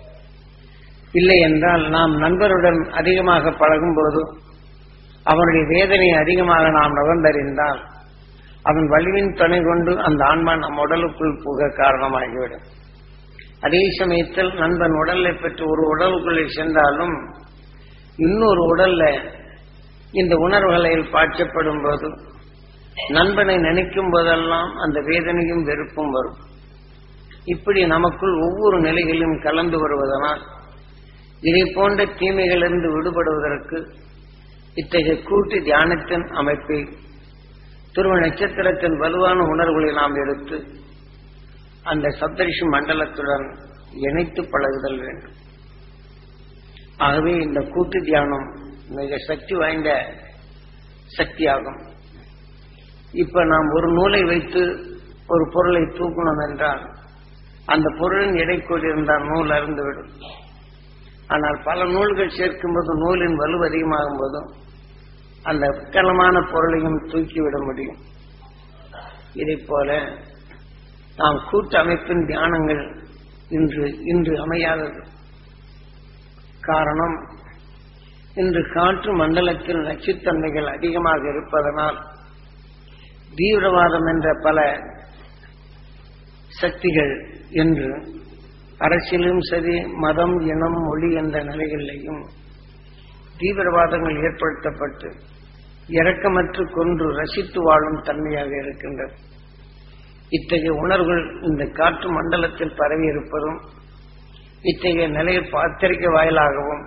இல்லை என்றால் நாம் நண்பருடன் அதிகமாக பழகும்போது அவனுடைய வேதனையை அதிகமாக நாம் நுகர்ந்தறிந்தால் அவன் வலிவின் துணை கொண்டு அந்த ஆன்மா நம் உடலுக்குள் புக காரணமாகிவிடும் அதே சமயத்தில் நண்பன் உடலை பெற்று ஒரு உடலுக்குள்ளே சென்றாலும் இன்னொரு உடல்ல இந்த உணர்வுகளில் பாய்ச்சப்படும் போது நண்பனை நினைக்கும் போதெல்லாம் அந்த வேதனையும் வெறுப்பும் வரும் இப்படி நமக்குள் ஒவ்வொரு நிலைகளிலும் கலந்து வருவதனால் இதை போன்ற தீமைகளிலிருந்து விடுபடுவதற்கு இத்தகைய கூட்டு தியானத்தின் அமைப்பை துருவ நட்சத்திரத்தின் வலுவான உணர்வுகளை நாம் எடுத்து அந்த சப்தரிஷி மண்டலத்துடன் இணைத்து பழகுதல் வேண்டும் ஆகவே இந்த கூட்டு தியானம் மிக சக்தி வாய்ந்த சக்தியாகும் இப்ப நாம் ஒரு நூலை வைத்து ஒரு பொருளை தூக்கணும் என்றால் அந்த பொருளின் எடைக்கோடு இருந்தால் நூல் அருந்துவிடும் ஆனால் பல நூல்கள் சேர்க்கும்போது நூலின் வலு அதிகமாகும் போதும் அந்த விக்கலமான பொருளையும் தூக்கிவிட முடியும் இதை போல நாம் கூட்டு அமைப்பின் தியானங்கள் இன்று இன்று அமையாதது காரணம் இன்று காற்று மண்டலத்தில் நச்சுத்தன்மைகள் அதிகமாக இருப்பதனால் தீவிரவாதம் என்ற பல சக்திகள் என்று அரசியலும் சரி மதம் இனம் மொழி என்ற நிலைகளிலேயும் தீவிரவாதங்கள் ஏற்படுத்தப்பட்டு இரக்கமற்று கொன்று ரசித்து வாழும் தன்மையாக இருக்கின்றது இத்தகைய உணர்வுகள் இந்த காற்று மண்டலத்தில் பரவி இருப்பதும் இத்தகைய நிலையை பத்திரிகை வாயிலாகவும்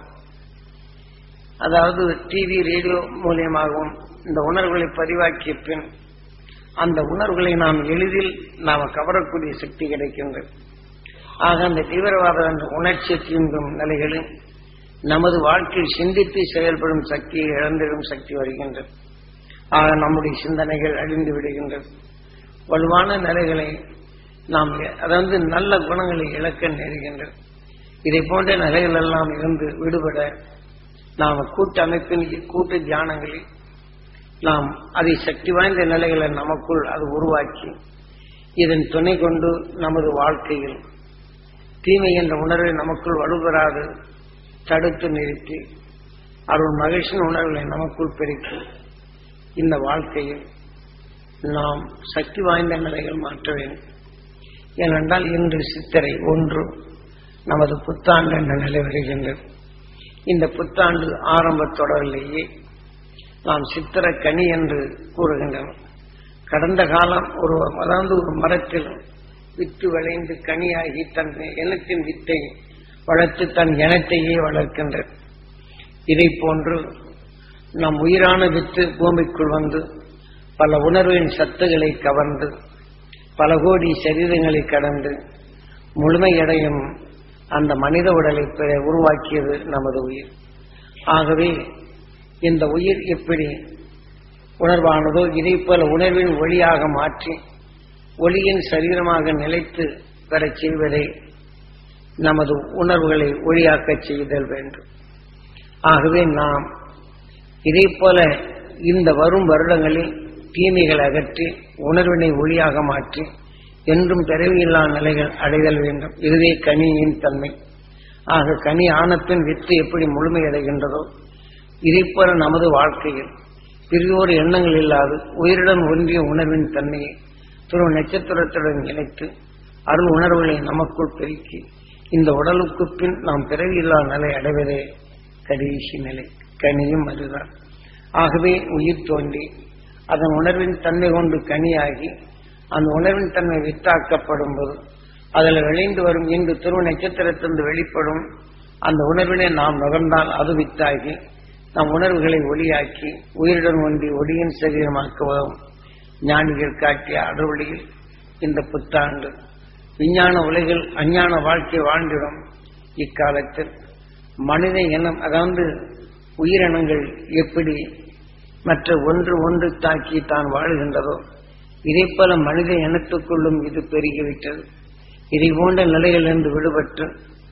அதாவது டிவி ரேடியோ மூலியமாகவும் இந்த உணர்வுகளை பதிவாக்கிய பின் அந்த உணர்வுகளை நாம் எளிதில் நாம் கவரக்கூடிய சக்தி கிடைக்கின்றது ஆக அந்த தீவிரவாத என்ற உணர்ச்சியை தீண்டும் நிலைகளில் நமது வாழ்க்கையில் சிந்தித்து செயல்படும் சக்தியை இழந்திடும் சக்தி வருகின்றது ஆக நம்முடைய சிந்தனைகள் அழிந்து விடுகின்றது வலுவான நிலைகளை நாம் அதாவது நல்ல குணங்களை இழக்க நேருகின்றது இதை போன்ற நிலைகள் எல்லாம் இருந்து விடுபட நாம் கூட்டு அமைப்பின் கூட்டு தியானங்களில் நாம் அதை சக்தி வாய்ந்த நிலைகளை நமக்குள் அது உருவாக்கி இதன் துணை கொண்டு நமது வாழ்க்கையில் தீமை என்ற உணர்வை நமக்குள் வலுப்பெறாது தடுத்து நிறுத்தி அருள் மகிழ்ச்சியின் உணர்வுகளை நமக்குள் பெருக்கி இந்த வாழ்க்கையில் நாம் சக்தி வாய்ந்த நிலைகள் மாற்ற வேண்டும் ஏனென்றால் இன்று சித்திரை ஒன்று நமது புத்தாண்டு என்ற நிலை வருகின்றது இந்த புத்தாண்டு ஆரம்ப தொடரிலேயே நாம் சித்திர கனி என்று கூறுகின்றனர் கடந்த காலம் ஒரு அதாவது ஒரு மரத்தில் வித்து விளைந்து கனியாகி தன் இனத்தின் வித்தை வளர்த்து தன் இனத்தையே வளர்க்கின்றது இதை போன்று நம் உயிரான வித்து பூமிக்குள் வந்து பல உணர்வின் சத்துகளை கவர்ந்து பல கோடி சரீரங்களை கடந்து முழுமையடையும் அந்த மனித உடலை பெற உருவாக்கியது நமது உயிர் ஆகவே இந்த உயிர் எப்படி உணர்வானதோ இதை போல உணர்வின் ஒளியாக மாற்றி ஒளியின் சரீரமாக நிலைத்து பெறச் செய்வதை நமது உணர்வுகளை ஒளியாக்கச் செய்தல் வேண்டும் ஆகவே நாம் இதை போல இந்த வரும் வருடங்களில் தீமைகள் அகற்றி உணர்வினை ஒளியாக மாற்றி என்றும் பிறவியில்லா நிலைகள் அடைதல் வேண்டும் இதுவே கனியின் தன்மை ஆக கனி ஆனத்தின் வித்து எப்படி முழுமையடைகின்றதோ இதைப்போல நமது வாழ்க்கையில் பிரியோர் எண்ணங்கள் இல்லாது உயிருடன் ஒன்றிய உணர்வின் தன்மையை துருவ நட்சத்திரத்துடன் இணைத்து அருள் உணர்வுகளை நமக்குள் பெருக்கி இந்த உடலுக்கு பின் நாம் பிறவியில்லா நிலை அடைவதே கடைசி நிலை கனியும் அதுதான் ஆகவே உயிர் தோன்றி அதன் உணர்வின் தன்மை கொண்டு கனியாகி அந்த உணர்வின் தன்மை வித்தாக்கப்படும் போது அதில் விளைந்து வரும் இன்று துருவ நட்சத்திரத்திலிருந்து வெளிப்படும் அந்த உணர்வினை நாம் நுகர்ந்தால் அது வித்தாகி நம் உணர்வுகளை ஒளியாக்கி உயிருடன் ஒன்றி ஒளியின் சரீரமாக்குவதும் ஞானிகள் காட்டிய அறுவழியில் இந்த புத்தாண்டு விஞ்ஞான உலகில் அஞ்ஞான வாழ்க்கை வாழ்ந்திடும் இக்காலத்தில் மனித இனம் அதாவது உயிரினங்கள் எப்படி மற்ற ஒன்று ஒன்று தாக்கி தான் வாழுகின்றதோ இதை போல மனித இனத்துக்குள்ளும் இது பெருகிவிட்டது இதை போன்ற நிலையிலிருந்து விடுபட்டு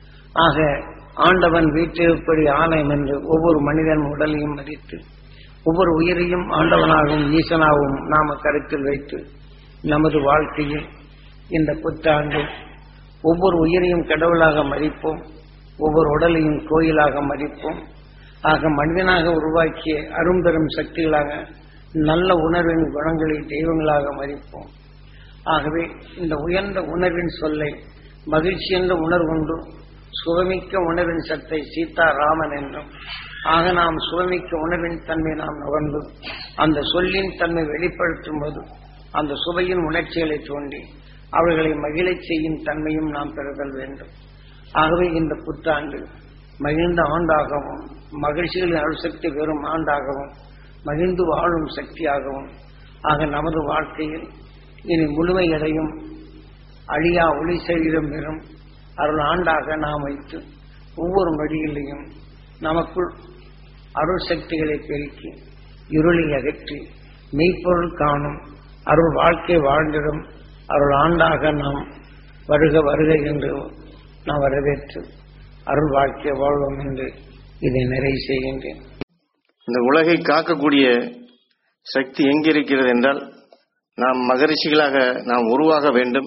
ஆக ஆண்டவன் வீட்டிற்படி ஆலயம் என்று ஒவ்வொரு மனிதன் உடலையும் மதித்து ஒவ்வொரு உயிரையும் ஆண்டவனாகவும் ஈசனாகவும் நாம கருத்தில் வைத்து நமது வாழ்க்கையில் இந்த புத்தாண்டு ஒவ்வொரு உயிரையும் கடவுளாக மதிப்போம் ஒவ்வொரு உடலையும் கோயிலாக மதிப்போம் ஆக மனிதனாக உருவாக்கிய அரும்பெரும் சக்திகளாக நல்ல உணர்வின் குணங்களை தெய்வங்களாக மதிப்போம் ஆகவே இந்த உயர்ந்த உணர்வின் சொல்லை மகிழ்ச்சி என்ற உணர்வுண்டு சுகமிக்க உணர்வின் சத்தை சீதா ராமன் என்றும் ஆக நாம் சுகமிக்க உணர்வின் தன்மை நாம் நுகர்ந்து அந்த சொல்லின் தன்மை வெளிப்படுத்தும் போது அந்த சுவையின் உணர்ச்சிகளை தோண்டி அவர்களை மகிழச் செய்யும் தன்மையும் நாம் பெறுதல் வேண்டும் ஆகவே இந்த புத்தாண்டு மகிழ்ந்த ஆண்டாகவும் மகிழ்ச்சிகளின் அணுசக்தி பெறும் ஆண்டாகவும் மகிழ்ந்து வாழும் சக்தியாகவும் ஆக நமது வாழ்க்கையில் இனி முழுமையடையும் அழியா ஒளி சரீரம் பெறும் அருள் ஆண்டாக நாம் வைத்து ஒவ்வொரு மடியிலையும் நமக்குள் அருள் சக்திகளை பெருக்கி இருளை அகற்றி மெய்ப்பொருள் காணும் அருள் வாழ்க்கை வாழ்ந்திடும் அருள் ஆண்டாக நாம் வருக வருக என்று நாம் வரவேற்று அருள் வாழ்க்கை வாழ்வோம் என்று இதை நிறைவு செய்கின்றேன் இந்த உலகை காக்கக்கூடிய சக்தி எங்கிருக்கிறது என்றால் நாம் மகரிஷிகளாக நாம் உருவாக வேண்டும்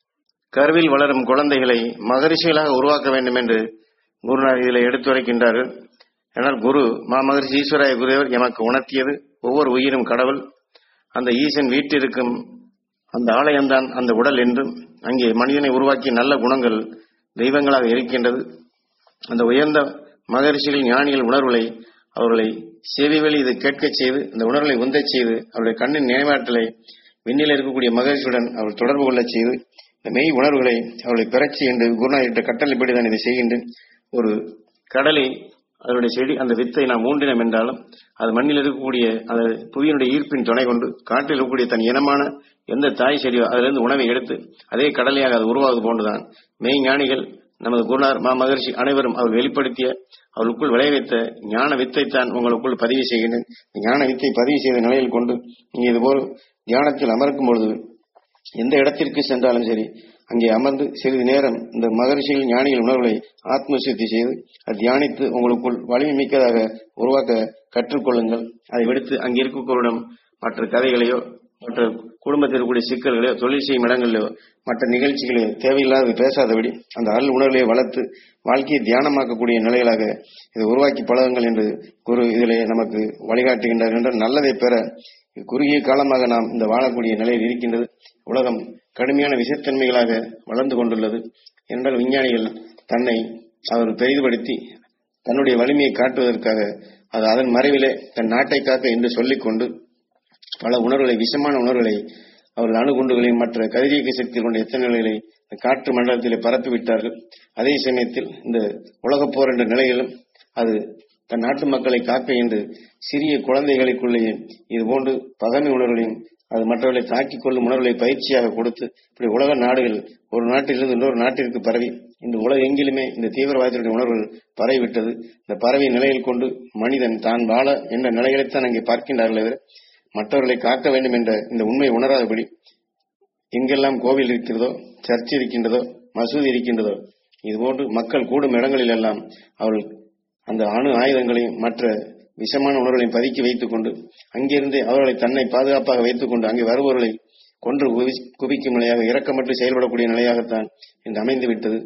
கருவில் வளரும் குழந்தைகளை மகரிஷிகளாக உருவாக்க வேண்டும் என்று குருநாதர் இதில் எடுத்துரைக்கின்றார்கள் ஆனால் குரு மா மகரிஷி ஈஸ்வராய குருவர் எமக்கு உணர்த்தியது ஒவ்வொரு உயிரும் கடவுள் அந்த ஈசன் வீட்டிற்கும் அந்த ஆலயம்தான் அந்த உடல் என்றும் அங்கே மனிதனை உருவாக்கிய நல்ல குணங்கள் தெய்வங்களாக இருக்கின்றது அந்த உயர்ந்த மகரிஷிகள் ஞானிகள் உணர்வுகளை அவர்களை செவி வழி இதை கேட்கச் செய்து அந்த உணர்வுகளை உந்தச் செய்து அவருடைய கண்ணின் நினைவாற்றலை விண்ணில் இருக்கக்கூடிய மகிழ்ச்சியுடன் அவள் தொடர்பு கொள்ளச் செய்து இந்த மெய் உணர்வுகளை அவளை பெறச்சி என்று குருநாயிட்ட கட்டளைப்படி தான் இதை செய்கின்றேன் ஒரு கடலை அதனுடைய செடி அந்த வித்தை நாம் ஊண்டினோம் என்றாலும் அது மண்ணில் இருக்கக்கூடிய அந்த புவியினுடைய ஈர்ப்பின் துணை கொண்டு காட்டில் இருக்கக்கூடிய தன் இனமான எந்த தாய் செடியோ அதிலிருந்து உணவை எடுத்து அதே கடலையாக அது உருவாவது போன்றுதான் மெய் ஞானிகள் நமது குருநார் மா மகர்ஷி அனைவரும் அவர் வெளிப்படுத்திய அவர்களுக்குள் விளைய வைத்த ஞான வித்தைத்தான் உங்களுக்குள் பதிவு செய்கின்றேன் ஞான வித்தை பதிவு செய்த நிலையில் கொண்டு நீங்க இதுபோல் தியானத்தில் அமர்க்கும் பொழுது எந்த இடத்திற்கு சென்றாலும் சரி அங்கே அமர்ந்து சிறிது நேரம் இந்த மகரிஷிகள் ஞானிகள் உணர்வுகளை ஆத்ம சுத்தி செய்து அதை தியானித்து உங்களுக்குள் வலிமை மிக்கதாக உருவாக்க கற்றுக்கொள்ளுங்கள் அதை விடுத்து அங்கே இருக்கக்கூடியம் மற்ற கதைகளையோ மற்ற குடும்பத்தில் இருக்கக்கூடிய சிக்கல்களையோ தொழில் செய்யும் இடங்களிலோ மற்ற நிகழ்ச்சிகளையோ தேவையில்லாத பேசாதபடி அந்த அருள் உணர்வுகளை வளர்த்து வாழ்க்கையை தியானமாக்கக்கூடிய நிலைகளாக இதை உருவாக்கி பழகுங்கள் என்று குரு இதிலே நமக்கு வழிகாட்டுகின்றார் என்றால் நல்லதை பெற குறுகிய காலமாக நாம் இந்த வாழக்கூடிய நிலையில் இருக்கின்றது உலகம் கடுமையான விஷத்தன்மைகளாக வளர்ந்து கொண்டுள்ளது என்றால் விஞ்ஞானிகள் தன்னை அவர் பெரிதுபடுத்தி தன்னுடைய வலிமையை காட்டுவதற்காக அது அதன் மறைவிலே தன் நாட்டை காக்க என்று சொல்லிக்கொண்டு பல உணர்வுகளை விஷமான உணர்வுகளை அவர்கள் அணுகுண்டுகளையும் மற்ற கதிரியக்க சக்தி கொண்ட எத்தனைகளை காற்று மண்டலத்திலே பரப்பி விட்டார்கள் அதே சமயத்தில் இந்த உலகப் போர் என்ற நிலையிலும் அது தன் நாட்டு மக்களை காக்க என்று சிறிய குழந்தைகளுக்குள்ளேயே இது போன்று பகமை உணர்வுகளையும் அது மற்றவர்களை தாக்கிக் கொள்ளும் உணர்வுகளை பயிற்சியாக கொடுத்து இப்படி உலக நாடுகள் ஒரு நாட்டிலிருந்து இன்னொரு நாட்டிற்கு பரவி இந்த உலக எங்கிலுமே இந்த தீவிரவாதத்தினுடைய உணர்வுகள் பரவிவிட்டது இந்த பரவிய நிலையில் கொண்டு மனிதன் தான் வாழ என்ற நிலைகளைத்தான் அங்கே பார்க்கின்றார்களே தவிர மற்றவர்களை காக்க வேண்டும் என்ற இந்த உண்மை உணராதபடி எங்கெல்லாம் கோவில் இருக்கிறதோ சர்ச் இருக்கின்றதோ மசூதி இருக்கின்றதோ இதுபோன்று மக்கள் கூடும் இடங்களில் எல்லாம் அவர்கள் அந்த அணு ஆயுதங்களையும் மற்ற விஷமான உணர்வுகளையும் பதுக்கி வைத்துக் கொண்டு அங்கிருந்து அவர்களை தன்னை பாதுகாப்பாக வைத்துக் கொண்டு அங்கே வருபவர்களை கொன்று குவி- குவிக்கும் நிலையாக இரக்கமற்று செயல்படக்கூடிய நிலையாகத்தான் இன்று அமைந்து விட்டது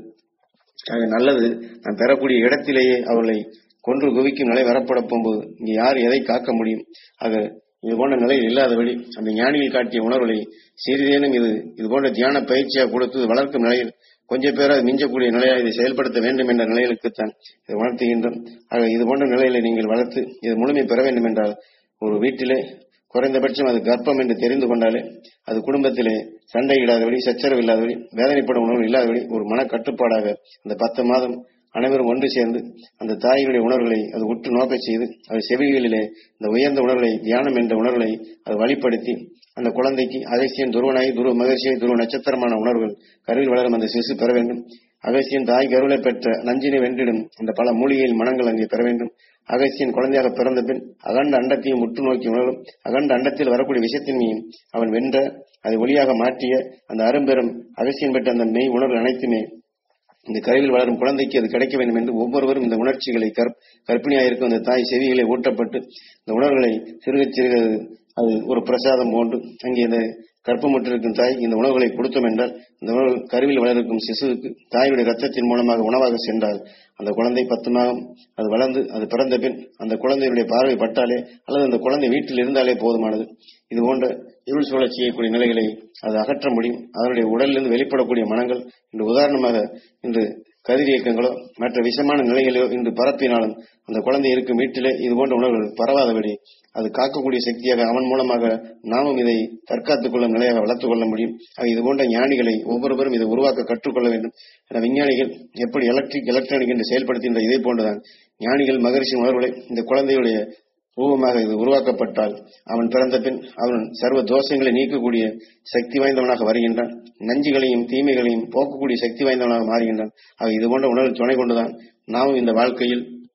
ஆக நல்லது நாம் பெறக்கூடிய இடத்திலேயே அவர்களை கொன்று குவிக்கும் நிலை வரப்பட போகும்போது இங்கே யார் எதை காக்க முடியும் ஆக இது போன்ற நிலையில் இல்லாதபடி அந்த ஞானிகள் காட்டிய உணர்வுகளை சிறிதேனும் இது இது போன்ற தியான பயிற்சியாக கொடுத்து வளர்க்கும் நிலையில் கொஞ்சம் பேராக மிஞ்சக்கூடிய நிலையாக இதை செயல்படுத்த வேண்டும் என்ற நிலைகளுக்குத்தான் இதை உணர்த்துகின்றோம் ஆக இது போன்ற நிலையில நீங்கள் வளர்த்து இது முழுமை பெற வேண்டும் என்றால் ஒரு வீட்டிலே குறைந்தபட்சம் அது கர்ப்பம் என்று தெரிந்து கொண்டாலே அது குடும்பத்திலே சண்டை இல்லாதபடி சச்சரவு இல்லாதபடி வேதனைப்படும் உணர்வு இல்லாதபடி ஒரு மன கட்டுப்பாடாக அந்த பத்து மாதம் அனைவரும் ஒன்று சேர்ந்து அந்த தாயினுடைய உணர்வுகளை அது உற்று நோக்கச் செய்து அது செவிகளிலே இந்த உயர்ந்த உணர்வுகளை தியானம் என்ற உணர்வுகளை அது வழிப்படுத்தி அந்த குழந்தைக்கு அகசியன் துருவனாய் துருவ மகிழ்ச்சியை துருவ நட்சத்திரமான உணர்வுகள் கருவில் வளரும் அந்த சிசு பெற வேண்டும் அகசியன் தாய் கருவிலை பெற்ற நஞ்சினை வென்றிடும் அந்த பல மூலிகையில் மனங்கள் அங்கே பெற வேண்டும் அகசியன் குழந்தையாக பிறந்த பின் அகண்ட அண்டத்தையும் உற்று நோக்கி உணரும் அகண்ட அண்டத்தில் வரக்கூடிய விஷயத்தின்மையும் அவன் வென்ற அதை ஒளியாக மாற்றிய அந்த அரும்பெரும் அகசியன் பெற்ற அந்த மெய் உணர்வு அனைத்துமே இந்த கருவில் வளரும் குழந்தைக்கு அது கிடைக்க வேண்டும் என்று ஒவ்வொருவரும் இந்த உணர்ச்சிகளை கற் கற்பிணியாயிருக்கும் அந்த தாய் செவிகளை ஊட்டப்பட்டு இந்த உணர்வுகளை சிறுக சிறுக அது ஒரு பிரசாதம் போன்று அங்கே இந்த கற்பமுற்றிருக்கும் தாய் இந்த உணவுகளை கொடுத்தோம் என்றால் இந்த உணவு கருவில் வளர்க்கும் சிசுவுக்கு தாயுடைய ரத்தத்தின் மூலமாக உணவாக சென்றால் அந்த குழந்தை பத்து மாதம் அது வளர்ந்து அது பிறந்த பின் அந்த குழந்தையுடைய பார்வை பட்டாலே அல்லது அந்த குழந்தை வீட்டில் இருந்தாலே போதுமானது இது போன்ற இருள் சூழச் செய்யக்கூடிய நிலைகளை அது அகற்ற முடியும் அதனுடைய உடலிலிருந்து வெளிப்படக்கூடிய மனங்கள் இன்று உதாரணமாக இன்று கதிரியக்கங்களோ மற்ற விஷமான நிலைகளோ இன்று பரப்பினாலும் அந்த குழந்தை இருக்கும் வீட்டிலே இது போன்ற உணர்வுகள் பரவாதபடி அது காக்கக்கூடிய சக்தியாக அவன் மூலமாக நாமும் இதை தற்காத்துக் கொள்ளும் நிலையாக வளர்த்துக் கொள்ள முடியும் ஆக இது போன்ற ஞானிகளை ஒவ்வொருவரும் இதை உருவாக்க கற்றுக்கொள்ள வேண்டும் என விஞ்ஞானிகள் எப்படி எலக்ட்ரிக் எலக்ட்ரானிக் என்று செயல்படுத்துகின்ற இதே போன்றுதான் ஞானிகள் மகரிஷி உணர்வுகளை இந்த குழந்தையுடைய ரூபமாக இது உருவாக்கப்பட்டால் அவன் பிறந்த பின் அவன் சர்வ தோஷங்களை நீக்கக்கூடிய சக்தி வாய்ந்தவனாக வருகின்றான் நஞ்சுகளையும் தீமைகளையும் போக்கக்கூடிய சக்தி வாய்ந்தவனாக மாறுகின்றான் ஆக இது போன்ற உணர்வு துணை கொண்டுதான் நாமும் இந்த வாழ்க்கையில்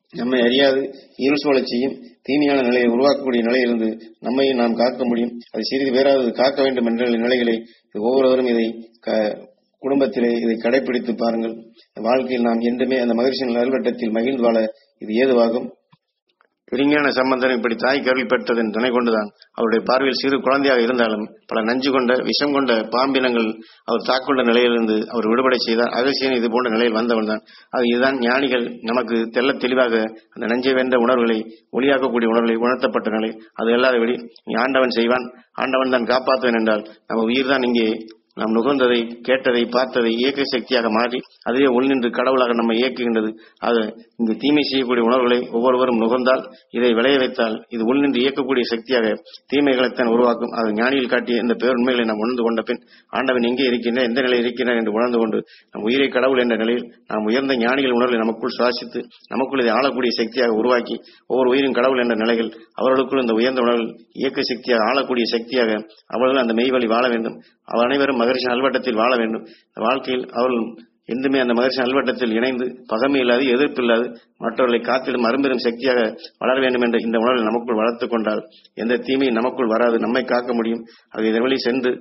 நம்மை அறியாது இருள் சூழச் செய்யும் தீமையான நிலையை உருவாக்கக்கூடிய நிலையிலிருந்து நம்மையும் நாம் காக்க முடியும் அதை சிறிது பேராவது காக்க வேண்டும் என்ற நிலைகளை இது ஒவ்வொருவரும் இதை க- குடும்பத்திலே இதை கடைபிடித்து பாருங்கள் வாழ்க்கையில் நாம் என்றுமே அந்த மகிழ்ச்சியின் நல்வட்டத்தில் மகிழ்ந்து வாழ இது ஏதுவாகும் விரிஞான சம்பந்தன் இப்படி தாய் கருள் பெற்றதன் துணை கொண்டுதான் அவருடைய பார்வையில் சிறு குழந்தையாக இருந்தாலும் பல நஞ்சு கொண்ட விஷம் கொண்ட பாம்பினங்கள் அவர் தாக்கொண்ட நிலையிலிருந்து அவர் விடுபடை செய்தார் அகசியன் இது போன்ற நிலையில் வந்தவன் தான் அது இதுதான் ஞானிகள் நமக்கு தெள்ளத் தெளிவாக அந்த நஞ்சை வென்ற உணர்வுகளை ஒளியாக்கக்கூடிய உணர்வுகளை உணர்த்தப்பட்ட நிலை அது அல்லாத வெளி நீ ஆண்டவன் செய்வான் ஆண்டவன் தான் காப்பாற்றுவன் என்றால் நம்ம உயிர் தான் இங்கே நாம் நுகர்ந்ததை கேட்டதை பார்த்ததை இயக்க சக்தியாக மாறி அதுவே உள்நின்று கடவுளாக நம்மை இயக்குகின்றது ஆக இந்த தீமை செய்யக்கூடிய உணர்வுகளை ஒவ்வொருவரும் நுகர்ந்தால் இதை விளைய வைத்தால் இது உள்நின்று இயக்கக்கூடிய சக்தியாக தீமைகளைத்தான் உருவாக்கும் ஆக ஞானியில் காட்டிய இந்த பேருண்மைகளை நாம் உணர்ந்து கொண்ட பின் ஆண்டவன் எங்கே இருக்கின்ற எந்த நிலையில் இருக்கின்றான் என்று உணர்ந்து கொண்டு நம் உயிரை கடவுள் என்ற நிலையில் நாம் உயர்ந்த ஞானிகள் உணர்வை நமக்குள் சுவாசித்து நமக்குள் இதை ஆளக்கூடிய சக்தியாக உருவாக்கி ஒவ்வொரு உயிரும் கடவுள் என்ற நிலையில் அவர்களுக்குள் இந்த உயர்ந்த உணர்வில் இயக்க சக்தியாக ஆளக்கூடிய சக்தியாக அவர்கள் அந்த மெய்வழி வாழ வேண்டும் அவர் அனைவரும் மகரிஷி நல்வட்டத்தில் வாழ வேண்டும் இந்த வாழ்க்கையில் அவர்கள் எந்துமே அந்த மகரிஷி நல்வட்டத்தில் இணைந்து பகமை இல்லாது எதிர்ப்பு இல்லாது மற்றவர்களை காத்திடும் அரும்பெரும் சக்தியாக வளர வேண்டும் என்ற இந்த உணர்வை நமக்குள் வளர்த்துக் கொண்டால் எந்த தீமையும் நமக்குள் வராது நம்மை காக்க முடியும் அது இதன் வழி சென்று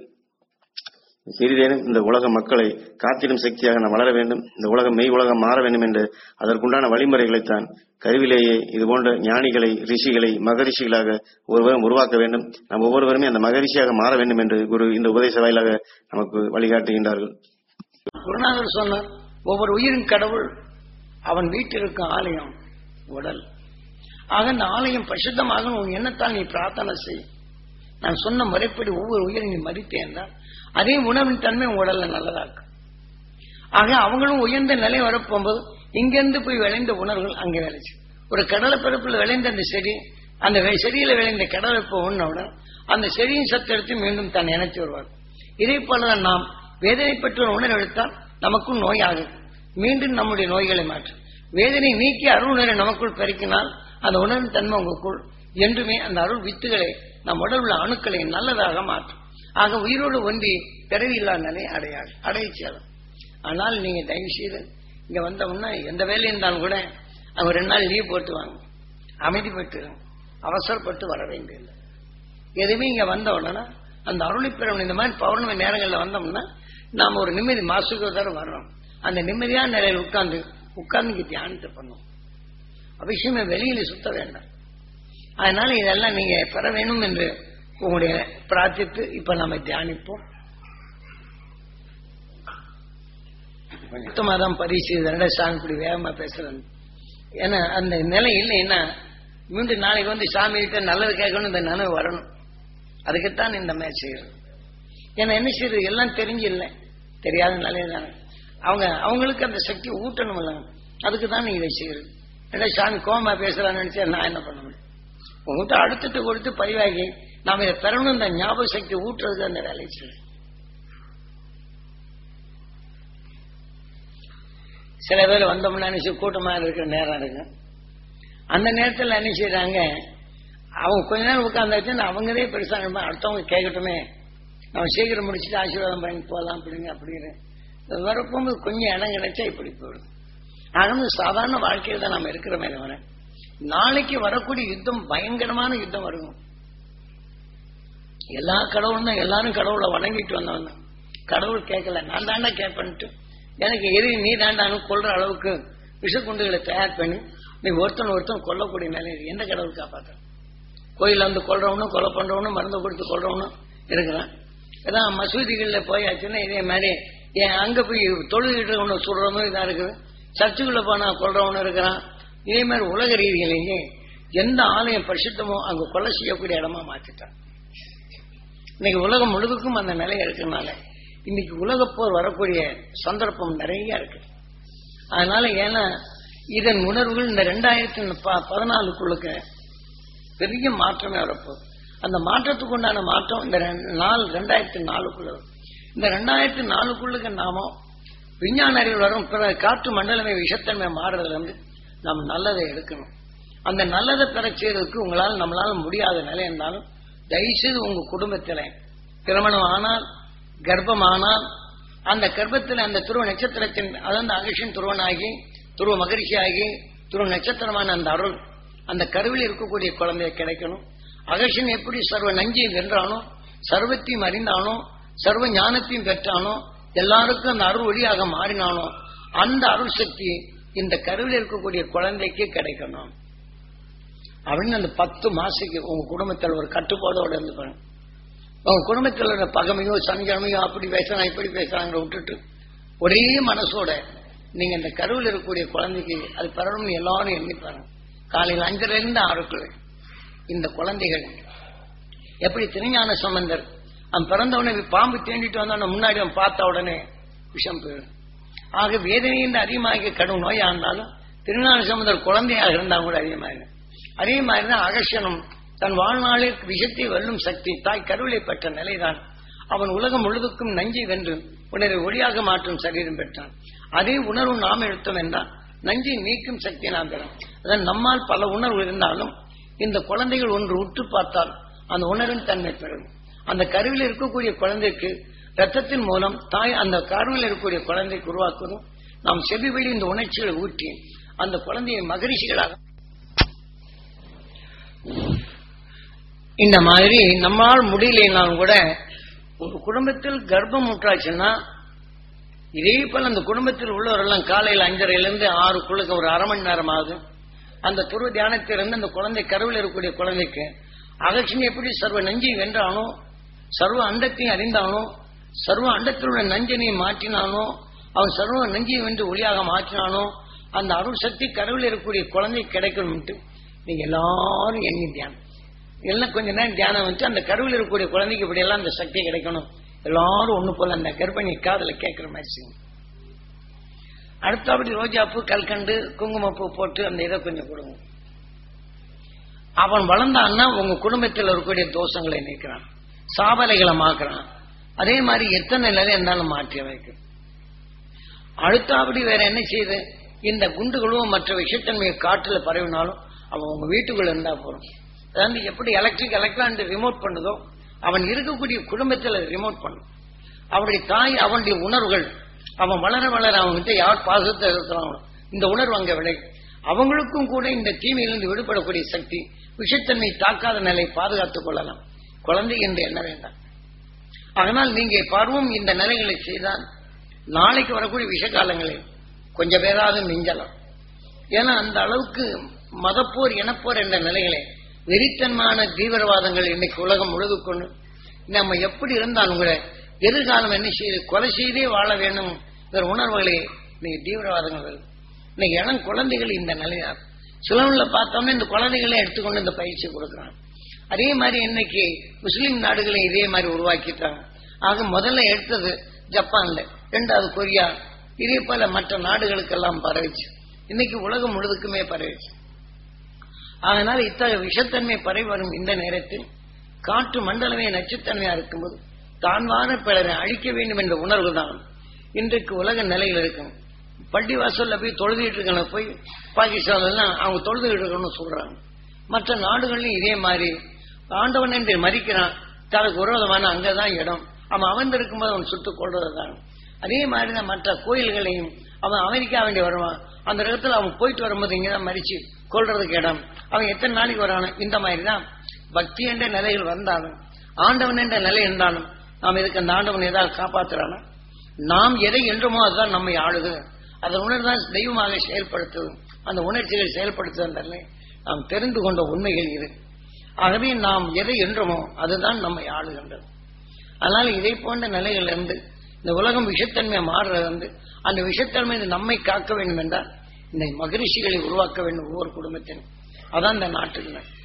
சிறிதேனும் இந்த உலக மக்களை காத்திடும் சக்தியாக நாம் வளர வேண்டும் இந்த உலகம் மெய் உலகம் மாற வேண்டும் என்று அதற்குண்டான வழிமுறைகளைத்தான் கருவிலேயே இது போன்ற ஞானிகளை ரிஷிகளை மகரிஷிகளாக ஒருவரும் உருவாக்க வேண்டும் நாம் ஒவ்வொருவருமே அந்த மகரிஷியாக மாற வேண்டும் என்று குரு இந்த உபதேச வாயிலாக நமக்கு வழிகாட்டுகின்றார்கள் குருநாதர் சொன்னார் ஒவ்வொரு உயிரும் கடவுள் அவன் வீட்டில் இருக்கும் ஆலயம் உடல் ஆக அந்த ஆலயம் பரிசுத்தமாக உன் எண்ணத்தால் நீ பிரார்த்தனை செய் நான் சொன்ன முறைப்படி ஒவ்வொரு உயிரை நீ மதித்தேன் என்றால் அதே உணவின் தன்மை உன் உடல்ல நல்லதாக்கும் ஆக அவங்களும் உயர்ந்த நிலை வரப்போகும்போது இங்கிருந்து போய் விளைந்த உணர்வுகள் அங்கே விளைச்சு ஒரு கடலை பரப்பில் விளைந்த அந்த செடி அந்த வெ- செடியில விளைந்த கடலை இப்போ உடனே அந்த செடியின் சத்து எடுத்து மீண்டும் தன் இணைத்து வருவார் இதே போலதான் நாம் வேதனை பெற்ற ஒரு உணர்வு எடுத்தால் நமக்கும் நோய் ஆகும் மீண்டும் நம்முடைய நோய்களை மாற்றும் வேதனை நீக்கி அருள் உணர்வை நமக்குள் பெருக்கினால் அந்த உணர்வின் தன்மை உங்களுக்குள் என்றுமே அந்த அருள் வித்துகளை நம் உடல் உள்ள அணுக்களை நல்லதாக மாற்றும் ஆக உயிரோடு ஒன்றி பிறவி இல்லாத நிலை அடையாது அடைய செய்யலாம் ஆனால் நீங்க தயவு செய்து இங்க வந்தோம்னா எந்த வேலை இருந்தாலும் கூட அவங்க ரெண்டு நாள் லீவ் போட்டு வாங்க அமைதிப்பட்டு இருங்க. அவசரப்பட்டு வர வேண்டியதில்லை எதுவுமே இங்க வந்த உடனே அந்த அருளை பெறணும் இந்த மாதிரி பௌர்ணமி நேரங்களில் வந்தோம்னா நாம ஒரு நிம்மதி மாசுக்கு ஒரு தடவை வர்றோம் அந்த நிம்மதியான நிலையில் உட்கார்ந்து உட்கார்ந்து இங்க தியானத்தை பண்ணும் அவசியமே வெளியில சுத்த வேண்டாம் அதனால இதெல்லாம் நீங்க பெற வேணும் என்று உங்களுடைய பிரார்த்தித்து இப்ப நாம தியானிப்போம் சுத்தமா தான் பரிசு இதனோட சாமி இப்படி வேகமா பேசுறேன் ஏன்னா அந்த நிலை இல்லைன்னா மீண்டும் நாளைக்கு வந்து சாமி கிட்ட நல்லது கேட்கணும் இந்த நினைவு வரணும் அதுக்குத்தான் இந்த மேட்ச் செய்யறது ஏன்னா என்ன செய்யறது எல்லாம் தெரிஞ்சு இல்லை தெரியாத நிலையில தானே அவங்க அவங்களுக்கு அந்த சக்தி ஊட்டணும் இல்லைங்க அதுக்கு தான் நீ இதை செய்யறது ஏன்னா சாமி கோமா பேசுறான்னு நினைச்சா நான் என்ன பண்ண முடியும் உங்ககிட்ட அடுத்துட்டு கொடுத்து பதிவாகி நாம இதை பெறணும் இந்த ஞாபக சக்தி ஊட்டுறதுக்கு அந்த வேலையை செய்யணும் சில பேர் வந்தோம்னா நினைச்சு கூட்டமா இருக்கிற நேரம் இருக்கு அந்த நேரத்தில் என்ன செய்யறாங்க அவங்க கொஞ்ச நேரம் உட்கார்ந்தாச்சு அவங்களே பெருசா நினைப்பாங்க, அடுத்தவங்க கேட்கட்டுமே நம்ம சீக்கிரம் முடிச்சுட்டு ஆசீர்வாதம் பண்ணி போகலாம் அப்படிங்க அப்படின்னு இது வரப்போகும்போது கொஞ்சம் இடம் கிடைச்சா இப்படி போயிடும் ஆகவே சாதாரண வாழ்க்கையில் தான் நம்ம இருக்கிறோமே தவிர நாளைக்கு வரக்கூடிய யுத்தம் பயங்கரமான யுத்தம் வரும் எல்லா கடவுளும் தான் எல்லாரும் கடவுளை வணங்கிட்டு வந்தவங்க கடவுள் கேட்கல நான் தாண்டா கேட்பேன்ட்டு எனக்கு எரி நீ தாண்டான்னு கொல்ற அளவுக்கு விஷக்குண்டுகளை தயார் பண்ணி நீ ஒருத்தன் ஒருத்தன் கொல்லக்கூடிய நிலை இருக்கு. எந்த கடவுள் காப்பாற்ற கோயில்ல வந்து கொல்றவனும் கொலை பண்றவனும் மருந்து கொடுத்து கொல்றவனும் இருக்கிறான் ஏதாவது மசூதிகளில் போயாச்சுன்னா இதே மாதிரி ஏன் அங்க போய் தொழுகிட்டு சொல்றவனும் இதா இருக்குது சர்ச்சுக்குள்ள போனா கொல்றவனும் இருக்கிறான் இதே மாதிரி உலக ரீதியிலேயே எந்த ஆலயம் பரிசுத்தமோ அங்க கொலை செய்யக்கூடிய இடமா மாத்திட்டான் இன்னைக்கு உலகம் முழுதுக்கும் அந்த நிலை இருக்கிறதுனால இன்னைக்கு உலகப் போர் வரக்கூடிய சந்தர்ப்பம் நிறைய இருக்கு அதனால ஏன்னா இதன் உணர்வுகள் இந்த ரெண்டாயிரத்தி பதினாலுக்குள்ளுக்கு பெரிய மாற்றமே வரப்போகுது அந்த மாற்றத்துக்கு உண்டான மாற்றம் இந்த ரெண்டு- நாலு ரெண்டாயிரத்தி நாலுக்குள்ள வரும். இந்த ரெண்டாயிரத்தி நாலுக்குள்ளுக்கு நாம விஞ்ஞான அறிவில் வரும் பிற காற்று மண்டலமே விஷத்தன்மை மாறுறதுல இருந்து நாம் நல்லதை எடுக்கணும் அந்த நல்லதை பெற செய்யறதுக்கு உங்களால் நம்மளால முடியாத நிலை இருந்தாலும் தயவுசெய்து உங்க குடும்பத்தில திருமணம் ஆனால் கர்ப்பம் ஆனால் அந்த கர்ப்பத்தில் அந்த துருவ நட்சத்திரத்தின் அதாவது அகஷன் துருவனாகி துருவ மகரிஷியாகி துரு நட்சத்திரமான அந்த அருள் அந்த கருவில் இருக்கக்கூடிய குழந்தைய கிடைக்கணும் அகர்ஷன் எப்படி சர்வ நஞ்சையும் வென்றானோ சர்வத்தையும் அறிந்தானோ சர்வ ஞானத்தையும் பெற்றானோ எல்லாருக்கும் அந்த அருள் ஒளியாக மாறினானோ அந்த அருள் சக்தி இந்த கருவில் இருக்கக்கூடிய குழந்தைக்கு கிடைக்கணும் அப்படின்னு அந்த பத்து மாசத்துக்கு உங்க குடும்பத்தில் ஒரு கட்டுப்பாடோட இருந்து பாருங்க உங்க குடும்பத்தில் உள்ள பகமையோ சனிக்கிழமையோ அப்படி பேசுறாங்க இப்படி பேசுறாங்க விட்டுட்டு ஒரே மனசோட நீங்க இந்த கருவில் இருக்கக்கூடிய குழந்தைக்கு அது பெறணும்னு எல்லாரும் எண்ணி பாருங்க காலையில் அஞ்சரை இருந்து ஆறுக்குள்ள இந்த குழந்தைகள் எப்படி திருஞான சம்பந்தர் அவன் பிறந்தவனே பாம்பு தேண்டிட்டு வந்தவன முன்னாடி அவன் பார்த்த உடனே விஷம் போயிடும் ஆக வேதனைಯಿಂದ அதிகமாக கடும் நோயா இருந்தாலும் திருஞான சம்பந்தர் குழந்தையாக இருந்தால் கூட அதிகமாயிடும் அதே மாதிரிதான் அகர்ஷனும் தன் வாழ்நாளில் விஷத்தை வெல்லும் சக்தி தாய் கருவிலை பெற்ற நிலைதான் அவன் உலகம் முழுதுக்கும் நஞ்சை வென்று உணர்வை ஒளியாக மாற்றும் சரீரம் பெற்றான் அதே உணர்வு நாம் எடுத்தோம் என்றால் நஞ்சை நீக்கும் சக்தி நாம் பெறும் அதான் நம்மால் பல உணர்வு இருந்தாலும் இந்த குழந்தைகள் ஒன்று உற்று பார்த்தால் அந்த உணர்வின் தன்மை பெறும் அந்த கருவில் இருக்கக்கூடிய குழந்தைக்கு ரத்தத்தின் மூலம் தாய் அந்த கருவில் இருக்கக்கூடிய குழந்தைக்கு உருவாக்குவதும் நாம் செவி வழி இந்த உணர்ச்சிகளை ஊற்றி அந்த குழந்தையை மகரிஷிகளாக இந்த மாதிரி நம்மால் முடியலைனாலும் கூட ஒரு குடும்பத்தில் கர்ப்பம் முற்றாச்சுன்னா இதே போல அந்த குடும்பத்தில் உள்ளவரெல்லாம் காலையில் அஞ்சரையிலிருந்து ஆறுக்குள்ள ஒரு அரை மணி நேரம் ஆகும் அந்த துருவ தியானத்திலிருந்து அந்த குழந்தை கருவில் இருக்கக்கூடிய குழந்தைக்கு அகட்சின் எப்படி சர்வ நஞ்சை வென்றானோ சர்வ அண்டத்தையும் அறிந்தானோ சர்வ அண்டத்தில் உள்ள நஞ்சனை மாற்றினானோ அவன் சர்வ நஞ்சை வென்று ஒளியாக மாற்றினானோ அந்த அருள் சக்தி கருவில் இருக்கக்கூடிய குழந்தை கிடைக்கணும்ட்டு நீங்க எல்லாரும் எண்ணி தியானம் எல்லாம் கொஞ்ச நேரம் தியானம் வச்சு அந்த கருவில் இருக்கக்கூடிய குழந்தைக்கு இப்படி எல்லாம் அந்த சக்தி கிடைக்கணும் எல்லாரும் ஒண்ணு போல அந்த கர்ப்பிணி காதல கேட்கிற மாதிரி செய்யும் அடுத்தபடி ரோஜாப்பூ கல்கண்டு குங்குமப்பூ போட்டு அந்த இதை கொஞ்சம் கொடுங்க அவன் வளர்ந்தான்னா உங்க குடும்பத்தில் இருக்கக்கூடிய தோஷங்களை நீக்கிறான் சாபலைகளை மாக்குறான் அதே மாதிரி எத்தனை நிலை இருந்தாலும் மாற்றி வைக்கும் அடுத்தபடி வேற என்ன செய்யுது இந்த குண்டுகளும் மற்ற விஷத்தன்மையை காற்றுல பரவினாலும் அவன் உங்க வீட்டுக்குள்ள இருந்தா போறோம் அதாவது எப்படி எலக்ட்ரிக் எலக்ட்ரான் ரிமோட் பண்ணுதோ அவன் இருக்கக்கூடிய குடும்பத்தில் ரிமோட் பண்ணும் அவனுடைய தாய் அவனுடைய உணர்வுகள் அவன் வளர வளர அவன்கிட்ட யார் பாசத்தை இருக்கிறாங்களோ இந்த உணர்வு அங்க விளையும் அவங்களுக்கும் கூட இந்த தீமையிலிருந்து விடுபடக்கூடிய சக்தி விஷத்தன்மை தாக்காத நிலையை பாதுகாத்துக் கொள்ளலாம் குழந்தை என்று எண்ண வேண்டாம் அதனால் நீங்க பருவம் இந்த நிலைகளை செய்தால் நாளைக்கு வரக்கூடிய விஷகாலங்களில் கொஞ்சம் பேராவது மிஞ்சலாம் ஏன்னா அந்த அளவுக்கு மதப்போர் இனப்போர் என்ற நிலைகளை வெறித்தன்மான தீவிரவாதங்கள் இன்னைக்கு உலகம் முழுதுக்கொண்டு நம்ம எப்படி இருந்தாலும் கூட எதிர்காலம் என்ன செய்யுது கொலை செய்தே வாழ வேண்டும் என்ற உணர்வுகளே இன்னைக்கு தீவிரவாதங்கள் வருது இன்னைக்கு இளம் குழந்தைகள் இந்த நிலையார் சிலவுல பார்த்தோம்னா இந்த குழந்தைகளை எடுத்துக்கொண்டு இந்த பயிற்சி கொடுக்குறாங்க அதே மாதிரி இன்னைக்கு முஸ்லீம் நாடுகளை இதே மாதிரி உருவாக்கிட்டாங்க ஆக முதல்ல எடுத்தது ஜப்பான்ல ரெண்டாவது கொரியா இதே போல மற்ற நாடுகளுக்கெல்லாம் பரவிச்சு இன்னைக்கு உலகம் முழுதுக்குமே பரவிச்சு அதனால் இத்தகைய விஷத்தன்மை பரவி வரும் இந்த நேரத்தில் காற்று மண்டலமே நச்சுத்தன்மையா இருக்கும்போது தான்வான பிறரை அழிக்க வேண்டும் என்ற உணர்வு தான் இன்றைக்கு உலக நிலையில் இருக்கும் பள்ளி வாசல்ல போய் தொழுதுகிட்டு இருக்கணும் போய் பாகிஸ்தான் எல்லாம் அவங்க தொழுதுகிட்டு இருக்கணும்னு சொல்றாங்க மற்ற நாடுகள்லயும் இதே மாதிரி ஆண்டவன் என்று மறிக்கிறான் தனக்கு விரோதமான அங்கதான் இடம் அவன் அமர்ந்திருக்கும் போது அவன் சுட்டுக் கொள்றதுதான் அதே மாதிரி தான் மற்ற கோயில்களையும் அவன் அமெரிக்கா வேண்டி வருவான் அந்த இடத்துல அவன் போயிட்டு வரும்போது இங்கதான் மறிச்சு கொள்றதுக்கு இடம் அவன் எத்தனை நாளைக்கு வரானோ இந்த மாதிரி தான் பக்தி என்ற நிலையில் வந்தாலும் ஆண்டவன் என்ற நிலை இருந்தாலும் நாம் இதுக்கு அந்த ஆண்டவன் ஏதாவது காப்பாத்துறானா நாம் எதை என்றுமோ அதுதான் நம்மை ஆளுது அதன் உணர்தான் தெய்வமாக செயல்படுத்தும் அந்த உணர்ச்சிகள் செயல்படுத்துவதில்லை நாம் தெரிந்து கொண்ட உண்மைகள் இது ஆகவே நாம் எதை என்றுமோ அதுதான் நம்மை ஆளுகின்றது அதனால இதை போன்ற நிலைகளிலிருந்து இந்த உலகம் விஷத்தன்மை மாறுறது வந்து அந்த விஷத்தன்மை நம்மை காக்க வேண்டும் என்றால் இந்த மகரிஷிகளை உருவாக்க வேண்டும் ஒவ்வொரு குடும்பத்திനും அதான் இந்த நாட்டுக்கு